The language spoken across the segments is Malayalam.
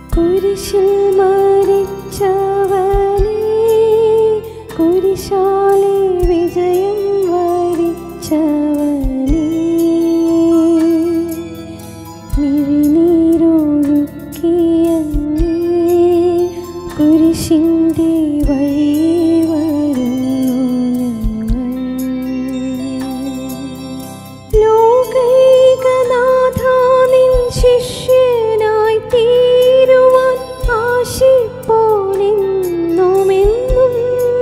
കുരിശിൽ മരിച്ചവനെ കുരിശാലെ വിജയം വരിച്ചവനെ മിഴിനീരൊഴുക്കിയങ്ങേ കുരിശിൻ്റെ വഴി വരുന്നു ഞങ്ങൾ ലോകൈകനാഥ നിൻ ശിഷ്യനായി തീരുവാൻ ആശിപ്പോനെന്നുമെന്നും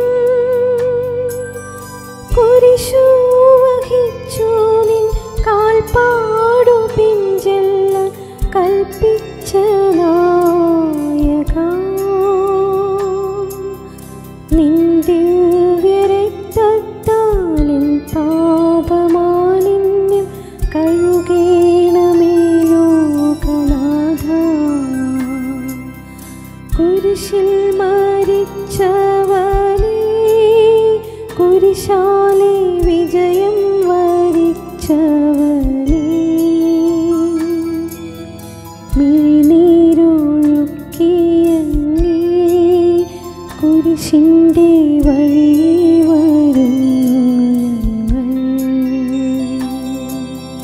കുരിശു വഹിച്ചു നിൻ കാൽപ്പാടു പിഞ്ചെല്ല കൽപ്പിച്ച നായക നിൻ ദിവ്യരക്തത്താലിൻ പാപമാലിന്യം കഴുകേണമേ ലോകനാഥ കുരിശിൽ മരിച്ചവനെ കുരിശാലെ വിജയം വരിച്ചവനെ മിഴിനീരൊഴുക്കിയങ്ങേ കുരിശിൻ്റെ വഴി വരുന്നു ഞങ്ങൾ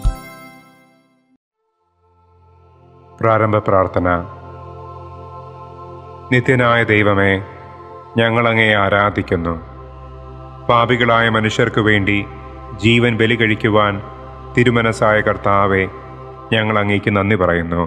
പ്രാരംഭ പ്രാർത്ഥന നിത്യനായ ദൈവമേ ഞങ്ങളങ്ങേ ആരാധിക്കുന്നു പാപികളായ മനുഷ്യർക്കു വേണ്ടി ജീവൻ ബലി കഴിക്കുവാൻ തിരുമനസായ കർത്താവെ ഞങ്ങൾ അങ്ങേക്ക് നന്ദി പറയുന്നു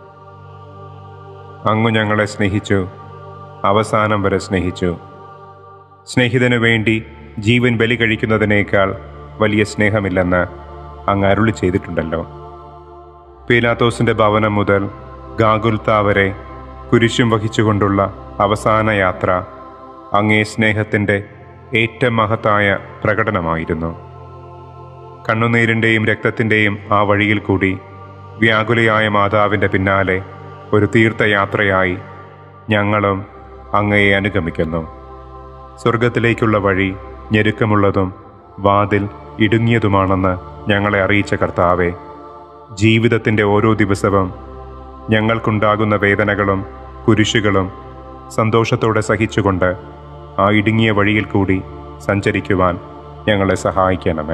അങ്ങു ഞങ്ങളെ സ്നേഹിച്ചു അവസാനം വരെ സ്നേഹിച്ചു സ്നേഹിതനു വേണ്ടി ജീവൻ ബലി കഴിക്കുന്നതിനേക്കാൾ വലിയ സ്നേഹമില്ലെന്ന് അങ്ങ് അരുളി ചെയ്തിട്ടുണ്ടല്ലോ പീലാത്തോസിന്റെ ഭവനം മുതൽ ഗാഗുൽത്ത വരെ കുരിശും വഹിച്ചുകൊണ്ടുള്ള അവസാന യാത്ര അങ്ങേ സ്നേഹത്തിൻ്റെ ഏറ്റവും മഹത്തായ പ്രകടനമായിരുന്നു കണ്ണുനീരിൻ്റെയും രക്തത്തിൻ്റെയും ആ വഴിയിൽ കൂടി വ്യാകുലയായ മാതാവിൻ്റെ പിന്നാലെ ഒരു തീർത്ഥയാത്രയായി ഞങ്ങളും അങ്ങയെ അനുഗമിക്കുന്നു സ്വർഗത്തിലേക്കുള്ള വഴി ഞെരുക്കമുള്ളതും വാതിൽ ഇടുങ്ങിയതുമാണെന്ന് ഞങ്ങളെ അറിയിച്ച കർത്താവെ ജീവിതത്തിൻ്റെ ഓരോ ദിവസവും ഞങ്ങൾക്കുണ്ടാകുന്ന വേദനകളും കുരിശുകളും സന്തോഷത്തോടെ സഹിച്ചുകൊണ്ട് ആ ഇടുങ്ങിയ വഴിയിൽ കൂടി സഞ്ചരിക്കുവാൻ ഞങ്ങളെ സഹായിക്കണമേ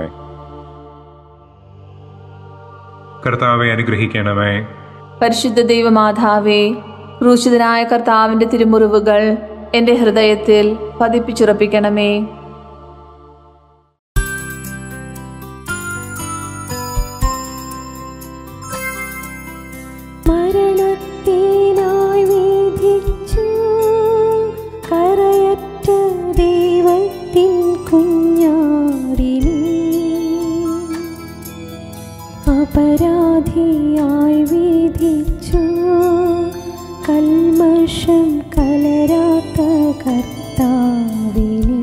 കർത്താവെ അനുഗ്രഹിക്കണമേ പരിശുദ്ധ ദൈവമാതാവേ ക്രൂശിതനായ കർത്താവിന്റെ തിരുമുറിവുകൾ എന്റെ ഹൃദയത്തിൽ പതിപ്പിച്ചുറപ്പിക്കണമേ മരണത്തിനായി വിധിച്ചു കരയറ്റ ദൈവത്തിൻ കുഞ്ഞാടിനെ അപരാധിയായി വിധിച്ചു കൽമഷം കലരാത്ത കർത്താവിനെ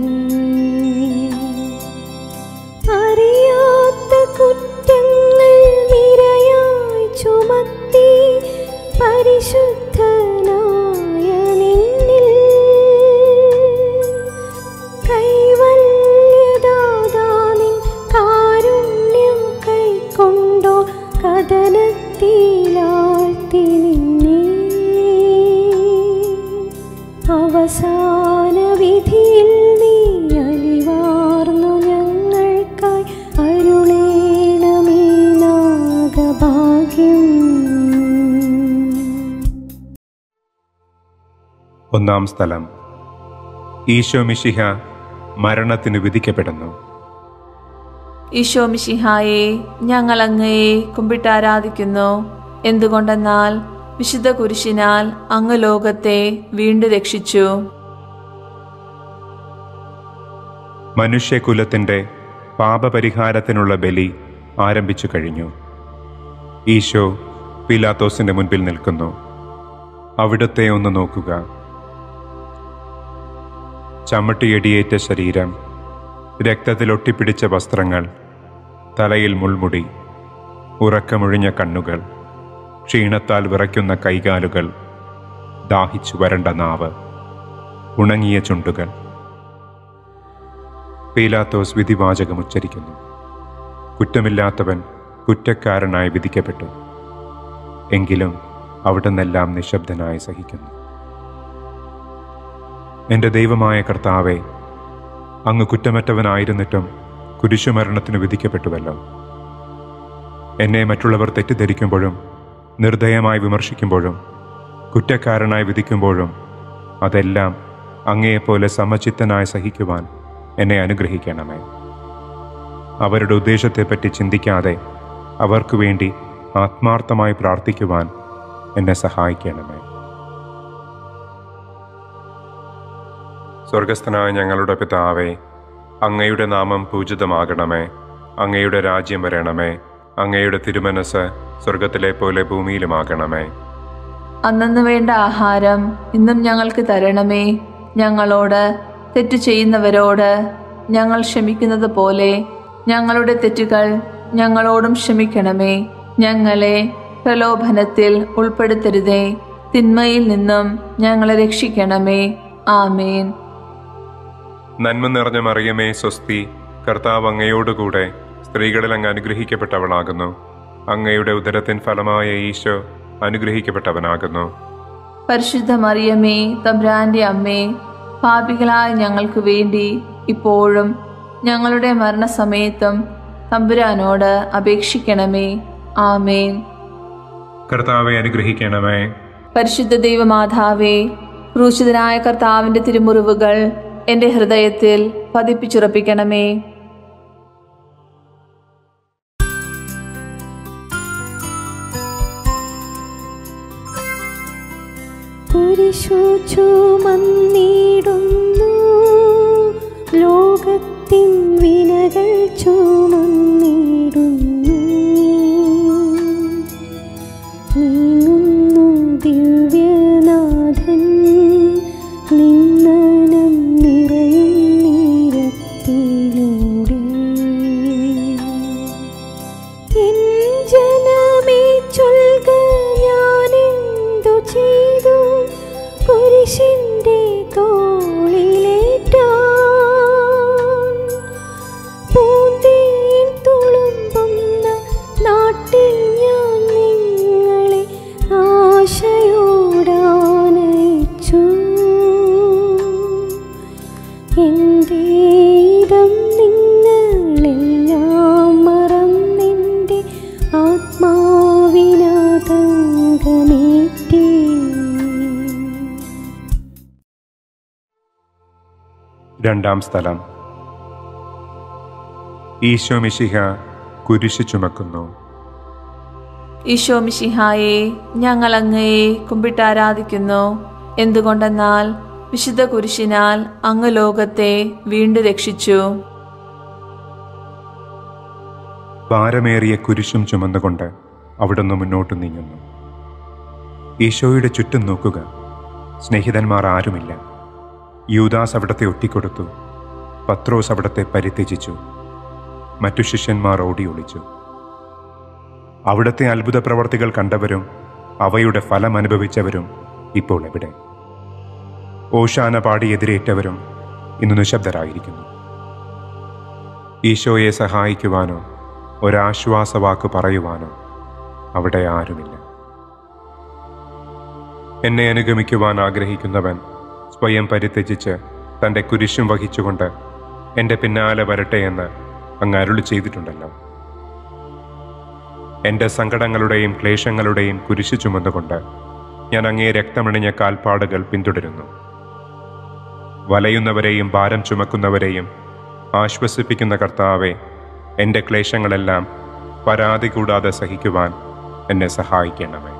അറിയാത്ത കുറ്റങ്ങൾ നിരയായി ചുമത്തി പരിശുദ്ധനായ നിന്നിൽ കൈവല്യദാതാനിൻ കാരുണ്യം കൈക്കൊണ്ടോ കഥനത്തിലാഴ്ത്തി നിന്നെ അവസാന വിധിയിൽ നീ അലിവാർന്നു ഞങ്ങൾക്കായി അരുളേണമേ നാഗഭാഗ്യം ഒന്നാം സ്ഥലം ഈശോ മിശിഹ മരണത്തിന് വിധിക്കപ്പെടുന്നു ഈശോ മിശിഹായെ ഞങ്ങൾ അങ്ങയെ കുമ്പിട്ടാരാധിക്കുന്നു എന്തുകൊണ്ടെന്നാൽ വിശുദ്ധ കുരിശിനാൽ അങ്ങ് ലോകത്തെ വീണ്ടും രക്ഷിച്ചു മനുഷ്യകുലത്തിൻ്റെ പാപപരിഹാരത്തിനുള്ള ബലി ആരംഭിച്ചു കഴിഞ്ഞു ഈശോ പിലാത്തോസിന്റെ മുൻപിൽ നിൽക്കുന്നു അവിടുത്തെ ഒന്ന് നോക്കുക ചമ്മട്ടിയടിയേറ്റ ശരീരം രക്തത്തിൽ ഒട്ടിപ്പിടിച്ച വസ്ത്രങ്ങൾ തലയിൽ മുൾമുടി ഉറക്കമൊഴിഞ്ഞ കണ്ണുകൾ ക്ഷീണത്താൽ വിറയ്ക്കുന്ന കൈകാലുകൾ ദാഹിച്ചു വരണ്ട നാവ് ഉണങ്ങിയ ചുണ്ടുകൾ പീലാത്തോസ് വിധിവാചകം ഉച്ചരിക്കുന്നു കുറ്റമില്ലാത്തവൻ കുറ്റക്കാരനായി വിധിക്കപ്പെട്ടു എങ്കിലും അവിടുന്നെല്ലാം നിശബ്ദനായി സഹിക്കുന്നു എൻ്റെ ദൈവമായ കർത്താവെ അങ്ങ് കുറ്റമറ്റവനായിരുന്നിട്ടും കുരിശുമരണത്തിന് വിധിക്കപ്പെട്ടുവല്ലോ എന്നെ മറ്റുള്ളവർ തെറ്റിദ്ധരിക്കുമ്പോഴും നിർദ്ദയമായി വിമർശിക്കുമ്പോഴും കുറ്റക്കാരനായി വിധിക്കുമ്പോഴും അതെല്ലാം അങ്ങയെപ്പോലെ സമചിത്തനായി സഹിക്കുവാൻ എന്നെ അനുഗ്രഹിക്കണമേ അവരുടെ ഉദ്ദേശത്തെപ്പറ്റി ചിന്തിക്കാതെ അവർക്ക് വേണ്ടി ആത്മാർത്ഥമായി പ്രാർത്ഥിക്കുവാൻ എന്നെ സഹായിക്കണമേ സ്വർഗസ്ഥനായ ഞങ്ങളുടെ പിതാവേ അങ്ങയുടെ നാമം പൂജിതമാകണമേ അങ്ങയുടെ രാജ്യം വരണമേ അങ്ങയുടെ തിരുമനസ് സ്വർഗത്തിലെ പോലെ ഭൂമിയിലുമാകണമേ അന്നന്ന് വേണ്ട ആഹാരം ഇന്നും ഞങ്ങൾക്ക് തരണമേ ഞങ്ങളോട് തെറ്റു ചെയ്യുന്നവരോട് ഞങ്ങൾ ക്ഷമിക്കുന്നത് പോലെ ഞങ്ങളുടെ തെറ്റുകൾ ഞങ്ങളോടും ക്ഷമിക്കണമേ ഞങ്ങളെ പ്രലോഭനത്തിൽ ഉൾപ്പെടുത്തരുതേ തിന്മയിൽ നിന്നും ഞങ്ങളെ രക്ഷിക്കണമേ ആമേൻ നന്മ നിറഞ്ഞ മറിയമേ സ്വസ്തി കർത്താവ് അങ്ങയോടുകൂടെ സ്ത്രീകളിൽ അങ്ങ് അനുഗ്രഹിക്കപ്പെട്ടവളാകുന്നു അങ്ങയുടെ ഉദരത്തിൻ ഫലമായ ഈശോ അനുഗ്രഹിക്കപ്പെട്ടവനാകുന്നു പരിശുദ്ധ മറിയമേ തബ്രാന്റെ അമ്മേ പാപികളായ ഞങ്ങൾക്ക് വേണ്ടി ഇപ്പോഴും ഞങ്ങളുടെ മരണസമയത്തും തമ്പുരാനോട് അപേക്ഷിക്കണമേ ആമേൻ കർത്താവെ അനുഗ്രഹിക്കണമേ പരിശുദ്ധ ദൈവമാതാവേ ക്രൂശിതനായ കർത്താവിന്റെ തിരുമുറിവുകൾ എൻ്റെ ഹൃദയത്തിൽ പതിപ്പിച്ചുറപ്പിക്കണമേ കുരിശു ചുമന്നിടുന്നു ലോകത്തിൻ വിനകൾ ചുമന്നിടുന്നു നീങ്ങുന്നു ദിവ്യനാഥൻ നിന്നനം നിറയും നീരത്തിലൂടെ എൻ ജനമേ ചൊൽക ഞാനെന്തു ചെയ്തു കുരിശിന്റെ തോളിലേറ്റാൻ പൂന്തേൻ തുളുമ്പുന്ന നാട്ടിൽ ഞാൻ നിങ്ങളെ ആശയോടാനയിച്ചു എൻ്റെ ഇതം നിങ്ങളെല്ലാം മറന്നെൻ്റെ ആത്മാവിനാതങ്കമേറ്റേ രണ്ടാം സ്ഥലം ഈശോ മിശിഹ കുരിശ് ചുമക്കുന്നു ഈശോ മിശിഹായെ ഞങ്ങൾ അങ്ങയെ കുമ്പിട്ടാരാധിക്കുന്നു എന്തുകൊണ്ടെന്നാൽ വിശുദ്ധ കുരിശിനാൽ അങ്ങ് ലോകത്തെ വീണ്ടും രക്ഷിച്ചു ഭാരമേറിയ കുരിശും ചുമന്നുകൊണ്ട് അവിടുന്ന് മുന്നോട്ട് നീങ്ങുന്നു ഈശോയുടെ ചുറ്റും നോക്കുക സ്നേഹിതന്മാർ ആരുമില്ല യൂദാസ് അവിടത്തെ ഒറ്റിക്കൊടുത്തു പത്രോസ് അവിടത്തെ പരിത്യജിച്ചു മറ്റു ശിഷ്യന്മാർ ഓടി ഒളിച്ചു അവിടുത്തെ അത്ഭുത പ്രവർത്തികൾ കണ്ടവരും അവയുടെ ഫലം അനുഭവിച്ചവരും ഇപ്പോൾ എവിടെ ഓശാന പാടി എതിരേറ്റവരും ഇന്ന് നിശബ്ദരായിരിക്കുന്നു ഈശോയെ സഹായിക്കുവാനോ ഒരാശ്വാസവാക്ക് പറയുവാനോ അവിടെ ആരുമില്ല എന്നെ അനുഗമിക്കുവാൻ ആഗ്രഹിക്കുന്നവൻ സ്വയം പരിത്യജിച്ച് തൻ്റെ കുരിശും വഹിച്ചുകൊണ്ട് എൻ്റെ പിന്നാലെ വരട്ടെ എന്ന് അങ്ങ് അരുളി ചെയ്തിട്ടുണ്ടല്ലോ എൻ്റെ സങ്കടങ്ങളുടെയും ക്ലേശങ്ങളുടെയും കുരിശു ചുമന്നുകൊണ്ട് ഞാൻ അങ്ങേ രക്തമണിഞ്ഞ കാൽപ്പാടുകൾ പിന്തുടരുന്നു വലയുന്നവരെയും ഭാരം ചുമക്കുന്നവരെയും ആശ്വസിപ്പിക്കുന്ന കർത്താവെ എൻ്റെ ക്ലേശങ്ങളെല്ലാം പരാതി കൂടാതെ സഹിക്കുവാൻ എന്നെ സഹായിക്കണമേ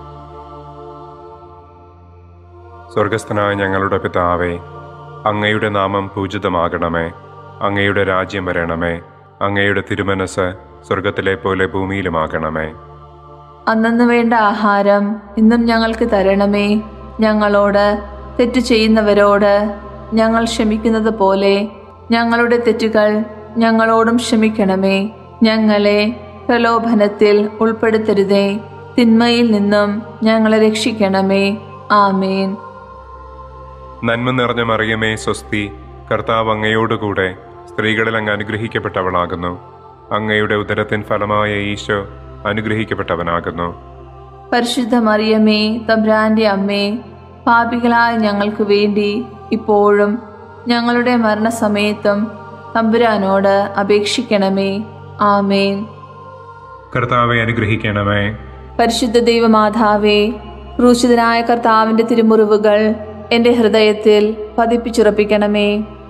സ്വർഗസ്ഥനായ ഞങ്ങളുടെ പിതാവേ അങ്ങയുടെ നാമം പൂജിതമാകണമേ അങ്ങയുടെ രാജ്യം വരണമേ അങ്ങയുടെ തിരുമനസ് സ്വർഗത്തിലെ പോലെ ഭൂമിയിലുമാകണമേ അന്നന്ന് വേണ്ട ആഹാരം ഇന്നും ഞങ്ങൾക്ക് തരണമേ ഞങ്ങളോട് തെറ്റു ചെയ്യുന്നവരോട് ഞങ്ങൾ ക്ഷമിക്കുന്നത് പോലെ ഞങ്ങളുടെ തെറ്റുകൾ ഞങ്ങളോടും ക്ഷമിക്കണമേ ഞങ്ങളെ പ്രലോഭനത്തിൽ ഉൾപ്പെടുത്തരുതേ തിന്മയിൽ നിന്നും ഞങ്ങളെ രക്ഷിക്കണമേ ആമേൻ നന്മ നിറഞ്ഞ മറിയമേ സ്വസ്തി കർത്താവ് അങ്ങയോടുകൂടെ സ്ത്രീകളിൽ അങ്ങ് അനുഗ്രഹിക്കപ്പെട്ടവളാകുന്നു അങ്ങയുടെ ഉദരത്തിൻ ഫലമായ ഈശോ അനുഗ്രഹിക്കപ്പെട്ടവനാകുന്നു പരിശുദ്ധ മറിയമേ തബ്രാന്റെ അമ്മേ പാപികളായ ഞങ്ങൾക്ക് വേണ്ടി ഇപ്പോഴും ഞങ്ങളുടെ മരണസമയത്തും തമ്പുരാനോട് അപേക്ഷിക്കണമേ ആമേൻ കർത്താവെ അനുഗ്രഹിക്കണമേ പരിശുദ്ധ ദൈവമാതാവേ ക്രൂശിതനായ കർത്താവിന്റെ തിരുമുറിവുകൾ എൻ്റെ ഹൃദയത്തിൽ പതിപ്പിച്ചുറപ്പിക്കണമേ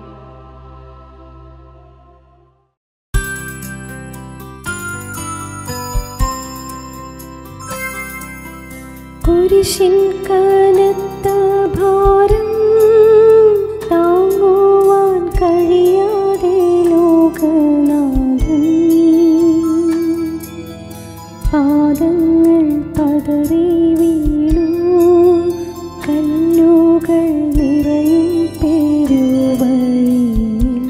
കുരിശിൻ കനത്ത ഭാരം താങ്ങുവാൻ കഴിയാതെ ലോകനാഥൻ പാദങ്ങൾ പതറി വീണു കല്ലുകൾ നിറയും പെരുവഴിയിൽ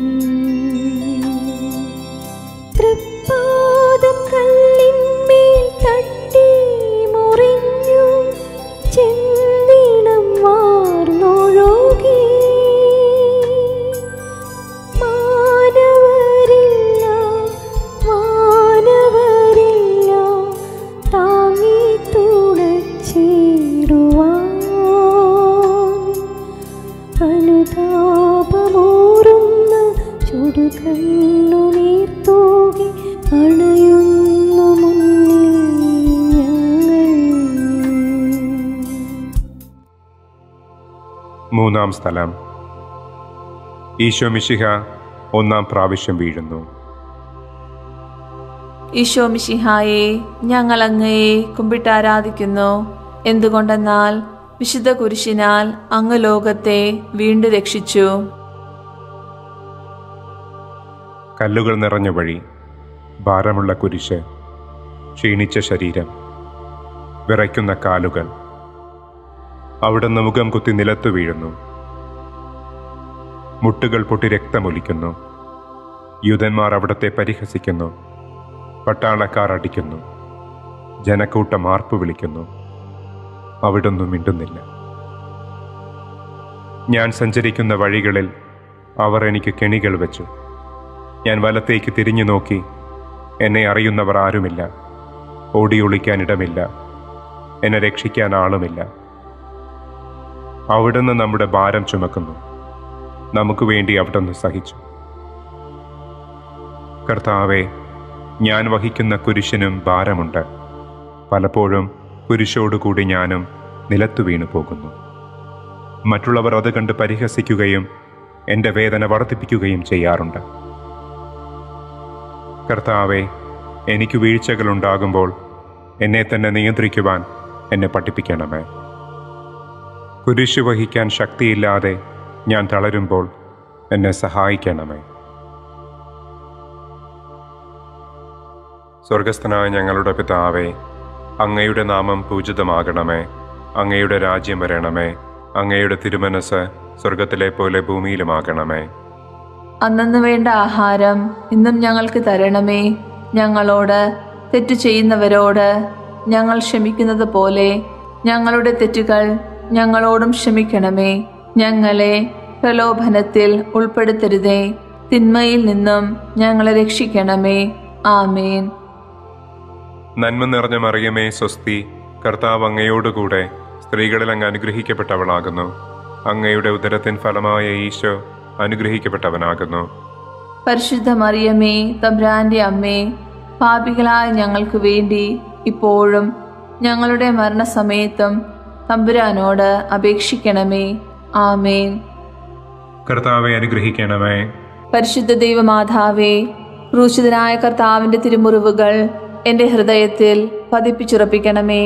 തൃപ്പാദം കല്ലിന്മേൽ തട്ടി മുറിഞ്ഞു ചെന്നിണം വാർന്നൊഴുകി മാനവരില്ല മാനവരില്ല താങ്ങി തുണച്ചിടുവാൻ അനുതാപമൂറുന്ന ചുടുകണ്ണുനീർ തൂകി അണയുന്നു മുന്നിൽ ഞങ്ങൾ മൂന്നാം സ്ഥലം ഈശോ മിശിഹ ഒന്നാം പ്രാവശ്യം വീഴുന്നു ഈശോ മിശിഹായെ ഞങ്ങൾ അങ്ങയെ കുമ്പിട്ടാരാധിക്കുന്നു എന്തുകൊണ്ടെന്നാൽ വിശുദ്ധ കുരിശിനാൽ അങ്ങ് ലോകത്തെ വീണ്ടും രക്ഷിച്ചു കല്ലുകൾ നിറഞ്ഞ വഴി ഭാരമുള്ള കുരിശ് ക്ഷീണിച്ച ശരീരം വിറയ്ക്കുന്ന കാലുകൾ അവിടുന്ന് മുഖം കുത്തി നിലത്തു വീഴുന്നു മുട്ടുകൾ പൊട്ടി രക്തമൊലിക്കുന്നു യൂതന്മാർ അവിടത്തെ പരിഹസിക്കുന്നു പട്ടാളക്കാർ അടിക്കുന്നു ജനക്കൂട്ടം ആർപ്പ് വിളിക്കുന്നു അവിടൊന്നും മിണ്ടുന്നില്ല ഞാൻ സഞ്ചരിക്കുന്ന വഴികളിൽ അവർ എനിക്ക് കെണികൾ വെച്ചു ഞാൻ വലത്തേക്ക് തിരിഞ്ഞു നോക്കി എന്നെ അറിയുന്നവർ ആരുമില്ല ഓടി ഒളിക്കാൻ ഇടമില്ല എന്നെ രക്ഷിക്കാൻ ആളുമില്ല അവിടുന്ന് നമ്മുടെ ഭാരം ചുമക്കുന്നു നമുക്ക് വേണ്ടി അവിടുന്ന് സഹിച്ചു കർത്താവെ ഞാൻ വഹിക്കുന്ന കുരിശിനും ഭാരമുണ്ട് പലപ്പോഴും കുരിശോടുകൂടി ഞാനും നിലത്തു വീണു പോകുന്നു മറ്റുള്ളവർ അത് കണ്ട് പരിഹസിക്കുകയും എൻ്റെ വേദന വർദ്ധിപ്പിക്കുകയും ചെയ്യാറുണ്ട് കർത്താവെ എനിക്ക് വീഴ്ചകളുണ്ടാകുമ്പോൾ എന്നെ തന്നെ നിയന്ത്രിക്കുവാൻ എന്നെ പഠിപ്പിക്കണമേ കുരിശ് വഹിക്കാൻ ശക്തിയില്ലാതെ ഞാൻ തളരുമ്പോൾ എന്നെ സഹായിക്കണമേ സ്വർഗസ്ഥനായ ഞങ്ങളുടെ പിതാവേ അങ്ങയുടെ നാമം പൂജിതമാകണമേ അങ്ങയുടെ രാജ്യം വരണമേ അങ്ങയുടെ തിരുമനസ് സ്വർഗത്തിലെ പോലെ ഭൂമിയിലുമാകണമേ അന്നന്ന് വേണ്ട ആഹാരം ഇന്നും ഞങ്ങൾക്ക് തരണമേ ഞങ്ങളോട് തെറ്റു ചെയ്യുന്നവരോട് ഞങ്ങൾ ക്ഷമിക്കുന്നത് പോലെ ഞങ്ങളുടെ തെറ്റുകൾ ഞങ്ങളോടും ക്ഷമിക്കണമേ ഞങ്ങളെ പ്രലോഭനത്തിൽ ഉൾപ്പെടുത്തരുതേ തിന്മയിൽ നിന്നും ഞങ്ങളെ രക്ഷിക്കണമേ ആമേൻ നന്മ നിറഞ്ഞ മറിയമേ സ്വസ്തി കർത്താവ് അങ്ങയോടുകൂടെ സ്ത്രീകളിൽ അങ്ങ് അനുഗ്രഹിക്കപ്പെട്ടവളാകുന്നു അങ്ങയുടെ ഉദരത്തിൻ ഫലമായ ഈശോ അനുഗ്രഹിക്കപ്പെട്ടവനാകുന്നു പരിശുദ്ധ മറിയമേ തബ്രാന്റെ അമ്മേ പാപികളായ ഞങ്ങൾക്ക് വേണ്ടി ഇപ്പോഴും ഞങ്ങളുടെ മരണസമയത്തും തമ്പുരാനോട് അപേക്ഷിക്കണമേ ആമേൻ കർത്താവെ അനുഗ്രഹിക്കണമേ പരിശുദ്ധ ദൈവമാതാവേ ക്രൂശിതനായ കർത്താവിന്റെ തിരുമുറിവുകൾ എൻ്റെ ഹൃദയത്തിൽ പതിപ്പിച്ചുറപ്പിക്കണമേ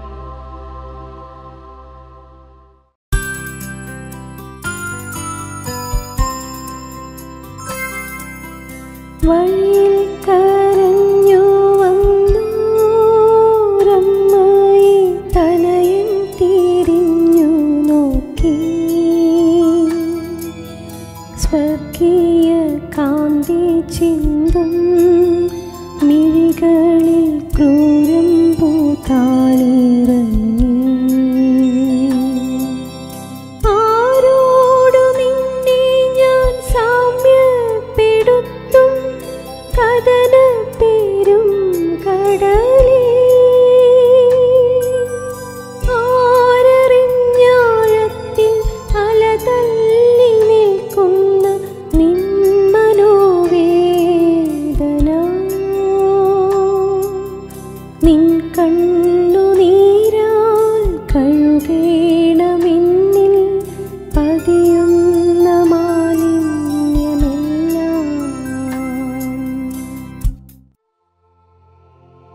വഴിയിൽ കരഞ്ഞു വന്നൂരമ്മയെ തനയൻ തിരിഞ്ഞു നോക്കി സ്വർഗീയ കാന്തി ചിന്തും മിഴികളിൽ ക്രൂരം പൂത്താണിറങ്ങി ആരോടു നിന്നെ ഞാൻ സാമ്യപ്പെടുത്തും കൈ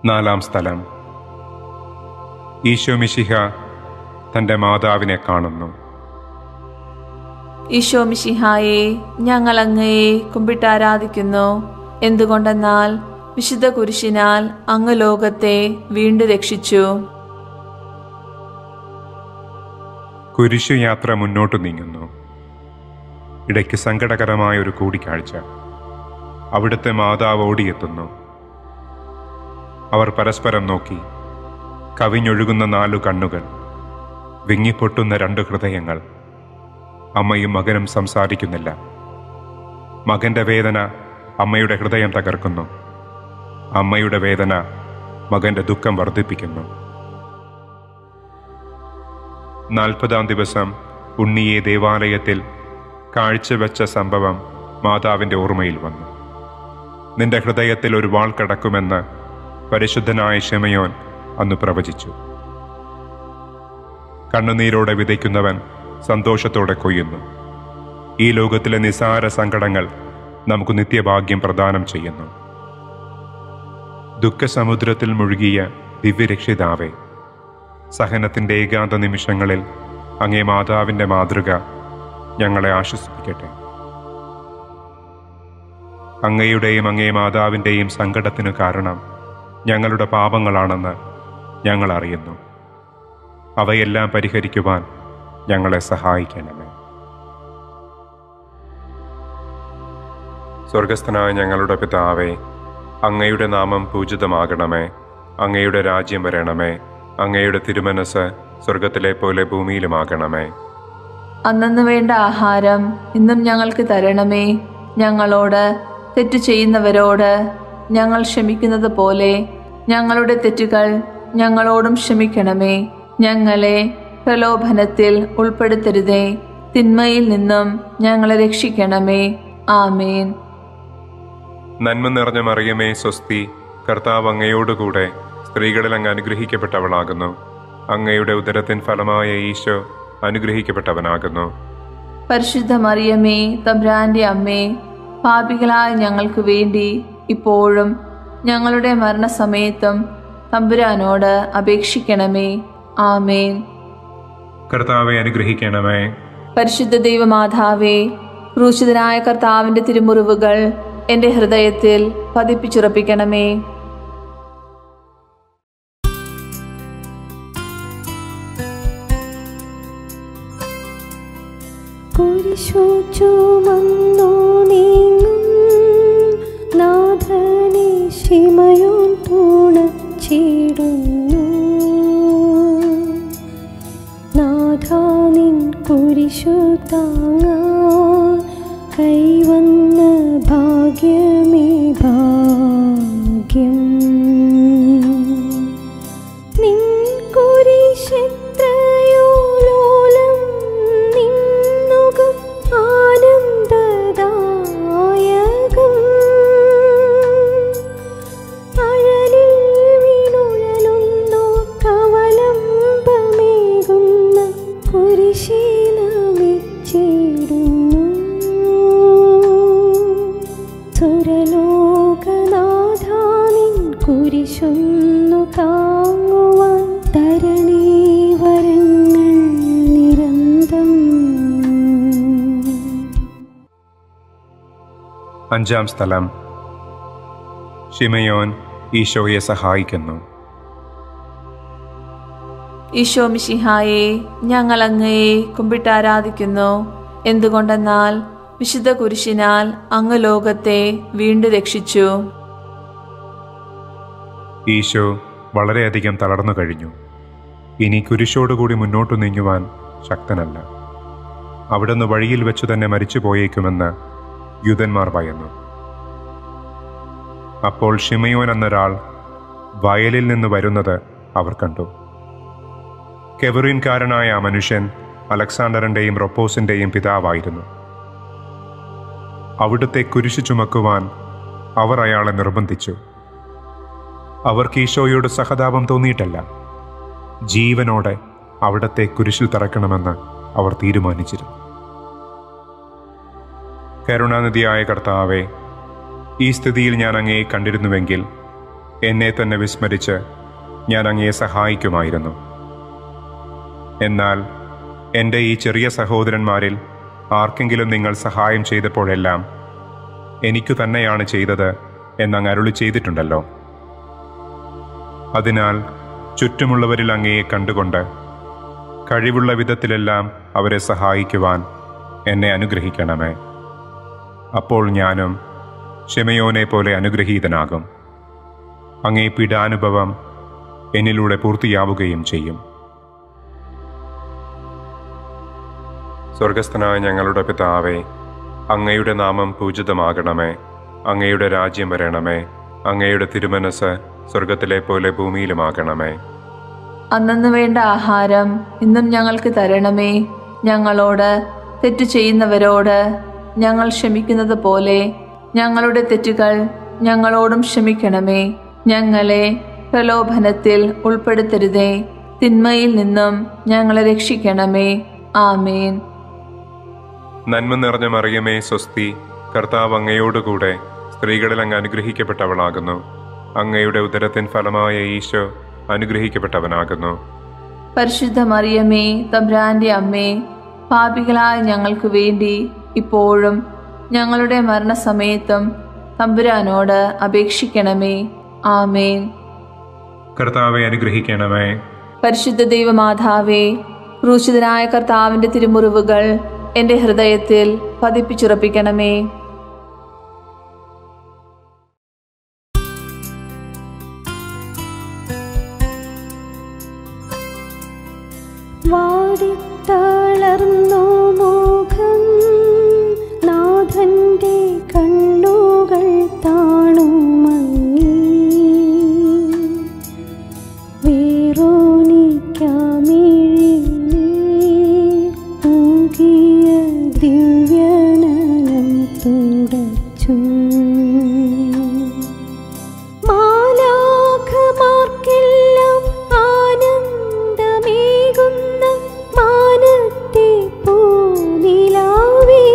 നാലാം സ്ഥലം ഈശോ മിശിഹ തൻ്റെ മാതാവിനെ കാണുന്നു ഈശോ മിശിഹായെ ഞങ്ങൾ അങ്ങയെ കുമ്പിട്ടാരാധിക്കുന്നു എന്തുകൊണ്ടെന്നാൽ വിശുദ്ധ കുരിശിനാൽ അങ്ങ് ലോകത്തെ വീണ്ടും രക്ഷിച്ചു കുരിശു യാത്ര മുന്നോട്ട് നീങ്ങുന്നു ഇടയ്ക്ക് സങ്കടകരമായ ഒരു കൂടിക്കാഴ്ച അവിടുത്തെ മാതാവ് ഓടിയെത്തുന്നു അവർ പരസ്പരം നോക്കി കവിഞ്ഞൊഴുകുന്ന നാലു കണ്ണുകൾ വിങ്ങിപ്പൊട്ടുന്ന രണ്ട് ഹൃദയങ്ങൾ അമ്മയും മകനും സംസാരിക്കുന്നില്ല മകന്റെ വേദന അമ്മയുടെ ഹൃദയം തകർക്കുന്നു അമ്മയുടെ വേദന മകന്റെ ദുഃഖം വർദ്ധിപ്പിക്കുന്നു നാൽപ്പതാം ദിവസം ഉണ്ണിയെ ദേവാലയത്തിൽ കാഴ്ചവെച്ച സംഭവം മാതാവിൻ്റെ ഓർമ്മയിൽ വന്നു നിന്റെ ഹൃദയത്തിൽ ഒരു വാൾ കടക്കുമെന്ന് പരിശുദ്ധനായ ഷെമയോൻ അന്ന് പ്രവചിച്ചു കണ്ണുനീരോടെ വിതയ്ക്കുന്നവൻ സന്തോഷത്തോടെ കൊയ്യുന്നു ഈ ലോകത്തിലെ നിസാര സങ്കടങ്ങൾ നമുക്ക് നിത്യഭാഗ്യം പ്രദാനം ചെയ്യുന്നു ദുഃഖസമുദ്രത്തിൽ മുഴുകിയ ദിവ്യരക്ഷിതാവേ സഹനത്തിൻ്റെ ഏകാന്ത നിമിഷങ്ങളിൽ അങ്ങേ മാതാവിൻ്റെ മാതൃക ഞങ്ങളെ ആശ്വസിപ്പിക്കട്ടെ അങ്ങയുടെയും അങ്ങേ മാതാവിൻ്റെയും സങ്കടത്തിനു കാരണം ഞങ്ങളുടെ പാപങ്ങളാണെന്ന് ഞങ്ങൾ അറിയുന്നു അവയെല്ലാം പരിഹരിക്കുവാൻ ഞങ്ങളെ സഹായിക്കണമേ സ്വർഗസ്ഥനായ ഞങ്ങളുടെ പിതാവേ അങ്ങയുടെ നാമം പൂജിതമാകണമേ അങ്ങയുടെ രാജ്യം വരണമേ അങ്ങയുടെ തിരുമനസ് സ്വർഗത്തിലെ പോലെ ഭൂമിയിലുമാകണമേ അന്നു വേണ്ട ആഹാരം ഇന്നും ഞങ്ങൾക്ക് തരണമേ ഞങ്ങളോട് തെറ്റ് ചെയ്യുന്നവരോട് ഞങ്ങൾ ക്ഷമിക്കുന്നത് പോലെ ഞങ്ങളുടെ തെറ്റുകൾ ഞങ്ങളോടും ക്ഷമിക്കണമേ ഞങ്ങളെ പ്രലോഭനത്തിൽ ഉൾപ്പെടുത്തരുതേ തിന്മയിൽ നിന്നും ഞങ്ങളെ രക്ഷിക്കണമേ ആമേൻ നന്മ നിറഞ്ഞ മറിയമേ സ്വസ്തി കർത്താവ് അങ്ങയോടുകൂടെ സ്ത്രീകളിൽ അങ്ങ് അനുഗ്രഹിക്കപ്പെട്ടവളാകുന്നു അങ്ങയുടെ ഉദരത്തിൻ ഫലമായ ഈശോ അനുഗ്രഹിക്കപ്പെട്ടവനാകുന്നു പരിശുദ്ധ മറിയമേ തബ്രാന്റെ അമ്മേ പാപികളായ ഞങ്ങൾക്ക് വേണ്ടി ഇപ്പോഴും ഞങ്ങളുടെ മരണസമയത്തും തമ്പുരാനോട് അപേക്ഷിക്കണമേ ആമേൻ കർത്താവെ അനുഗ്രഹിക്കണമേ പരിശുദ്ധ ദൈവമാതാവേ ക്രൂശിതനായ കർത്താവിന്റെ തിരുമുറിവുകൾ എൻ്റെ ഹൃദയത്തിൽ പതിപ്പിച്ചുറപ്പിക്കണമേ കുരിശു ചുമന്നു നീങ്ങും നാഥനെ ശിമയോൻ തുണച്ചിടുന്നു നാഥ നിൻ കുരിശു താങ്ങാ കൈവന്ന ഭാഗ്യമേ ഭാഗ്യം നിൻ കുരിശെത്രയോ ലോലം നിന്നുകം ആനന്ദദായകം അഴലിൽ വീണുഴലുന്നു കവലംബമേകുന്ന കുരിശേ നമിച്ചിടുന്നു സുരലോകനാഥാനിൻ കുരിശൊന്നു താങ്ങുവാൻ തരണീ വരങ്ങൾ നിരന്തം അഞ്ചാം സ്ഥലം ഷിമയോൻ ഈശോയെ സഹായിക്കുന്നു ഈശോ മിശിഹായെ ഞങ്ങൾ അങ്ങയെ കുമ്പിട്ടാരാധിക്കുന്നു എന്തുകൊണ്ടെന്നാൽ വിശുദ്ധ കുരിശിനാൽ അങ്ങ് ലോകത്തെ വീണ്ടും രക്ഷിച്ചു ഈശോ വളരെയധികം തളർന്നു കഴിഞ്ഞു ഇനി കുരിശോടുകൂടി മുന്നോട്ടു നീങ്ങുവാൻ ശക്തനല്ല അവിടുന്ന് വഴിയിൽ വെച്ചു തന്നെ മരിച്ചു പോയേക്കുമെന്ന് യൂതന്മാർ ഭയന്നു അപ്പോൾ ഷിമയോൻ എന്നൊരാൾ വയലിൽ നിന്ന് വരുന്നത് അവർ കണ്ടു കെവറിൻകാരനായ ആ മനുഷ്യൻ അലക്സാണ്ടറിന്റെയും റൊപ്പോസിന്റെയും പിതാവായിരുന്നു അവിടുത്തെ കുരിശു ചുമക്കുവാൻ അവർ അയാളെ നിർബന്ധിച്ചു അവർക്ക് ഈശോയോട് സഹതാപം തോന്നിയിട്ടല്ല ജീവനോടെ അവിടത്തെ കുരിശിൽ തറക്കണമെന്ന് അവർ തീരുമാനിച്ചിരുന്നു കരുണാനിധിയായ കർത്താവെ ഈ സ്ഥിതിയിൽ ഞാൻ അങ്ങയെ കണ്ടിരുന്നുവെങ്കിൽ എന്നെ തന്നെ വിസ്മരിച്ച് ഞാൻ അങ്ങയെ സഹായിക്കുമായിരുന്നു എന്നാൽ എൻ്റെ ഈ ചെറിയ സഹോദരന്മാരിൽ ആർക്കെങ്കിലും നിങ്ങൾ സഹായം ചെയ്തപ്പോഴെല്ലാം എനിക്കു തന്നെയാണ് ചെയ്തത് എന്നങ്ങ് അരുളി ചെയ്തിട്ടുണ്ടല്ലോ അതിനാൽ ചുറ്റുമുള്ളവരിൽ അങ്ങയെ കണ്ടുകൊണ്ട് കഴിവുള്ള വിധത്തിലെല്ലാം അവരെ സഹായിക്കുവാൻ എന്നെ അനുഗ്രഹിക്കണമേ അപ്പോൾ ഞാനും ഷെമയോനെ പോലെ അനുഗ്രഹീതനാകും അങ്ങേ പീഡാനുഭവം എന്നിലൂടെ പൂർത്തിയാവുകയും ചെയ്യും സ്വർഗസ്ഥനായ ഞങ്ങളുടെ പിതാവേ അങ്ങയുടെ നാമം പൂജിതമാകണമേ അങ്ങയുടെ രാജ്യം വരണമേ അങ്ങയുടെ തിരുമനസ് സ്വർഗത്തിലെ പോലെ ഭൂമിയിലുമാകണമേ അന്നു വേണ്ട ആഹാരം ഇന്നും ഞങ്ങൾക്ക് തരണമേ ഞങ്ങളോട് തെറ്റു ചെയ്യുന്നവരോട് ഞങ്ങൾ ക്ഷമിക്കുന്നത് പോലെ ഞങ്ങളുടെ തെറ്റുകൾ ഞങ്ങളോടും ക്ഷമിക്കണമേ ഞങ്ങളെ പ്രലോഭനത്തിൽ ഉൾപ്പെടുത്തരുതേ തിന്മയിൽ നിന്നും ഞങ്ങളെ രക്ഷിക്കണമേ ആമേൻ നന്മ നിറഞ്ഞ മറിയമേ സ്വസ്തി കർത്താവ് അങ്ങയോടുകൂടെ സ്ത്രീകളിൽ അങ്ങ് അനുഗ്രഹിക്കപ്പെട്ടവളാകുന്നു അങ്ങയുടെ ഉദരത്തിൻ ഫലമായ ഈശോ അനുഗ്രഹിക്കപ്പെട്ടവനാകുന്നു പരിശുദ്ധ മറിയമേ തബ്രാന്റെ അമ്മേ പാപികളായ ഞങ്ങൾക്ക് വേണ്ടി ഇപ്പോഴും ഞങ്ങളുടെ മരണസമയത്തും തമ്പുരാനോട് അപേക്ഷിക്കണമേ ആമേൻ കർത്താവെ അനുഗ്രഹിക്കണമേ പരിശുദ്ധ ദൈവമാതാവേ ക്രൂശിതനായ കർത്താവിന്റെ തിരുമുറിവുകൾ എന്റെ ഹൃദയത്തിൽ പതിപ്പിച്ചുറപ്പിക്കണമേ വാടിത്തളർന്നു മുഖം നാഥന്റെ കണ്ണുകൾ താണുമങ്ങി വേറോനിക്കാമിഴിനീ തൂകിയ ദിവ്യനനം തുടച്ചു മാലാഖമാർക്കെല്ലാം ആനന്ദമേകുന്ന മാനത്തെ പൂനിലാവേ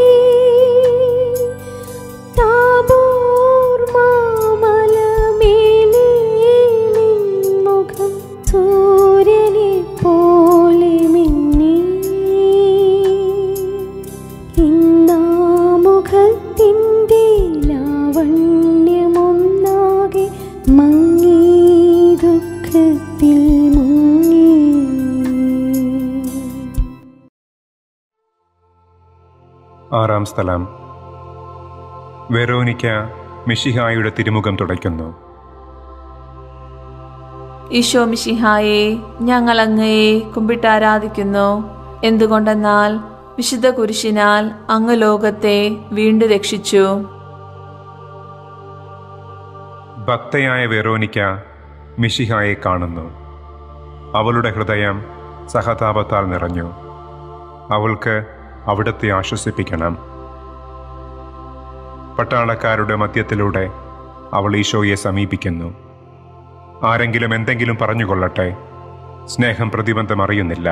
താബോർ മാമലമേലെ നിൻ മുഖം സൂര്യനെ പോലെ മിന്നി ഇന്നാ മുഖത്തിൻ്റെ ലാവണ്യമൊന്നാകെ മങ്ങി ദുഃഖത്തിൽ മുങ്ങി ആറാം സ്ഥലം വെറോനിക്ക മിഷിഹായുടെ തിരുമുഖം തുടയ്ക്കുന്നു ഈശോ മിശിഹായെ ഞങ്ങൾ അങ്ങയെ കുമ്പിട്ടാരാധിക്കുന്നു എന്തുകൊണ്ടെന്നാൽ വിശുദ്ധ കുരിശിനാൽ അങ്ങ് ലോകത്തെ വീണ്ടും രക്ഷിച്ചു ഭക്തയായ വെറോനിക്ക മിഷിഹായെ കാണുന്നു അവളുടെ ഹൃദയം സഹതാപത്താൽ നിറഞ്ഞു അവൾക്ക് അവിടത്തെ ആശ്വസിപ്പിക്കണം പട്ടാളക്കാരുടെ മധ്യത്തിലൂടെ അവൾ ഈശോയെ സമീപിക്കുന്നു ആരെങ്കിലും എന്തെങ്കിലും പറഞ്ഞുകൊള്ളട്ടെ സ്നേഹം പ്രതിബന്ധം അറിയുന്നില്ല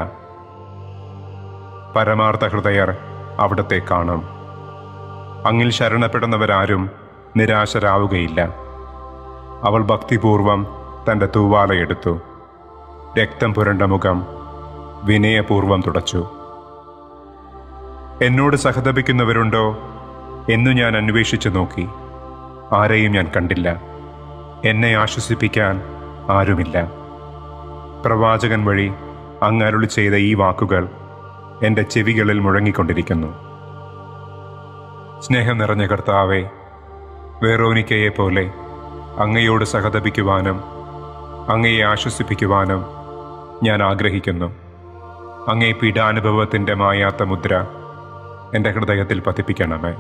പരമാർത്ഥ ഹൃദയർ അവിടത്തെ കാണും അങ്ങിൽ ശരണപ്പെടുന്നവരാരും നിരാശരാവുകയില്ല അവൾ ഭക്തിപൂർവം തൻ്റെ തൂവാലയെടുത്തു രക്തം പുരണ്ട മുഖം വിനയപൂർവം തുടച്ചു എന്നോട് സഹതപിക്കുന്നവരുണ്ടോ എന്നു ഞാൻ അന്വേഷിച്ചു നോക്കി ആരെയും ഞാൻ കണ്ടില്ല എന്നെ ആശ്വസിപ്പിക്കാൻ ആരുമില്ല പ്രവാചകൻ വഴി അങ്ങ് അരുളി ചെയ്ത ഈ വാക്കുകൾ എൻ്റെ ചെവികളിൽ മുഴങ്ങിക്കൊണ്ടിരിക്കുന്നു സ്നേഹം നിറഞ്ഞ കർത്താവെ വേറോനിക്കയെ പോലെ അങ്ങയോട് സഹതപിക്കുവാനും അങ്ങയെ ആശ്വസിപ്പിക്കുവാനും ഞാൻ ആഗ്രഹിക്കുന്നു അങ്ങേ പീഡാനുഭവത്തിൻ്റെ മായാത്ത മുദ്ര എൻ്റെ ഹൃദയത്തിൽ പതിപ്പിക്കണമേ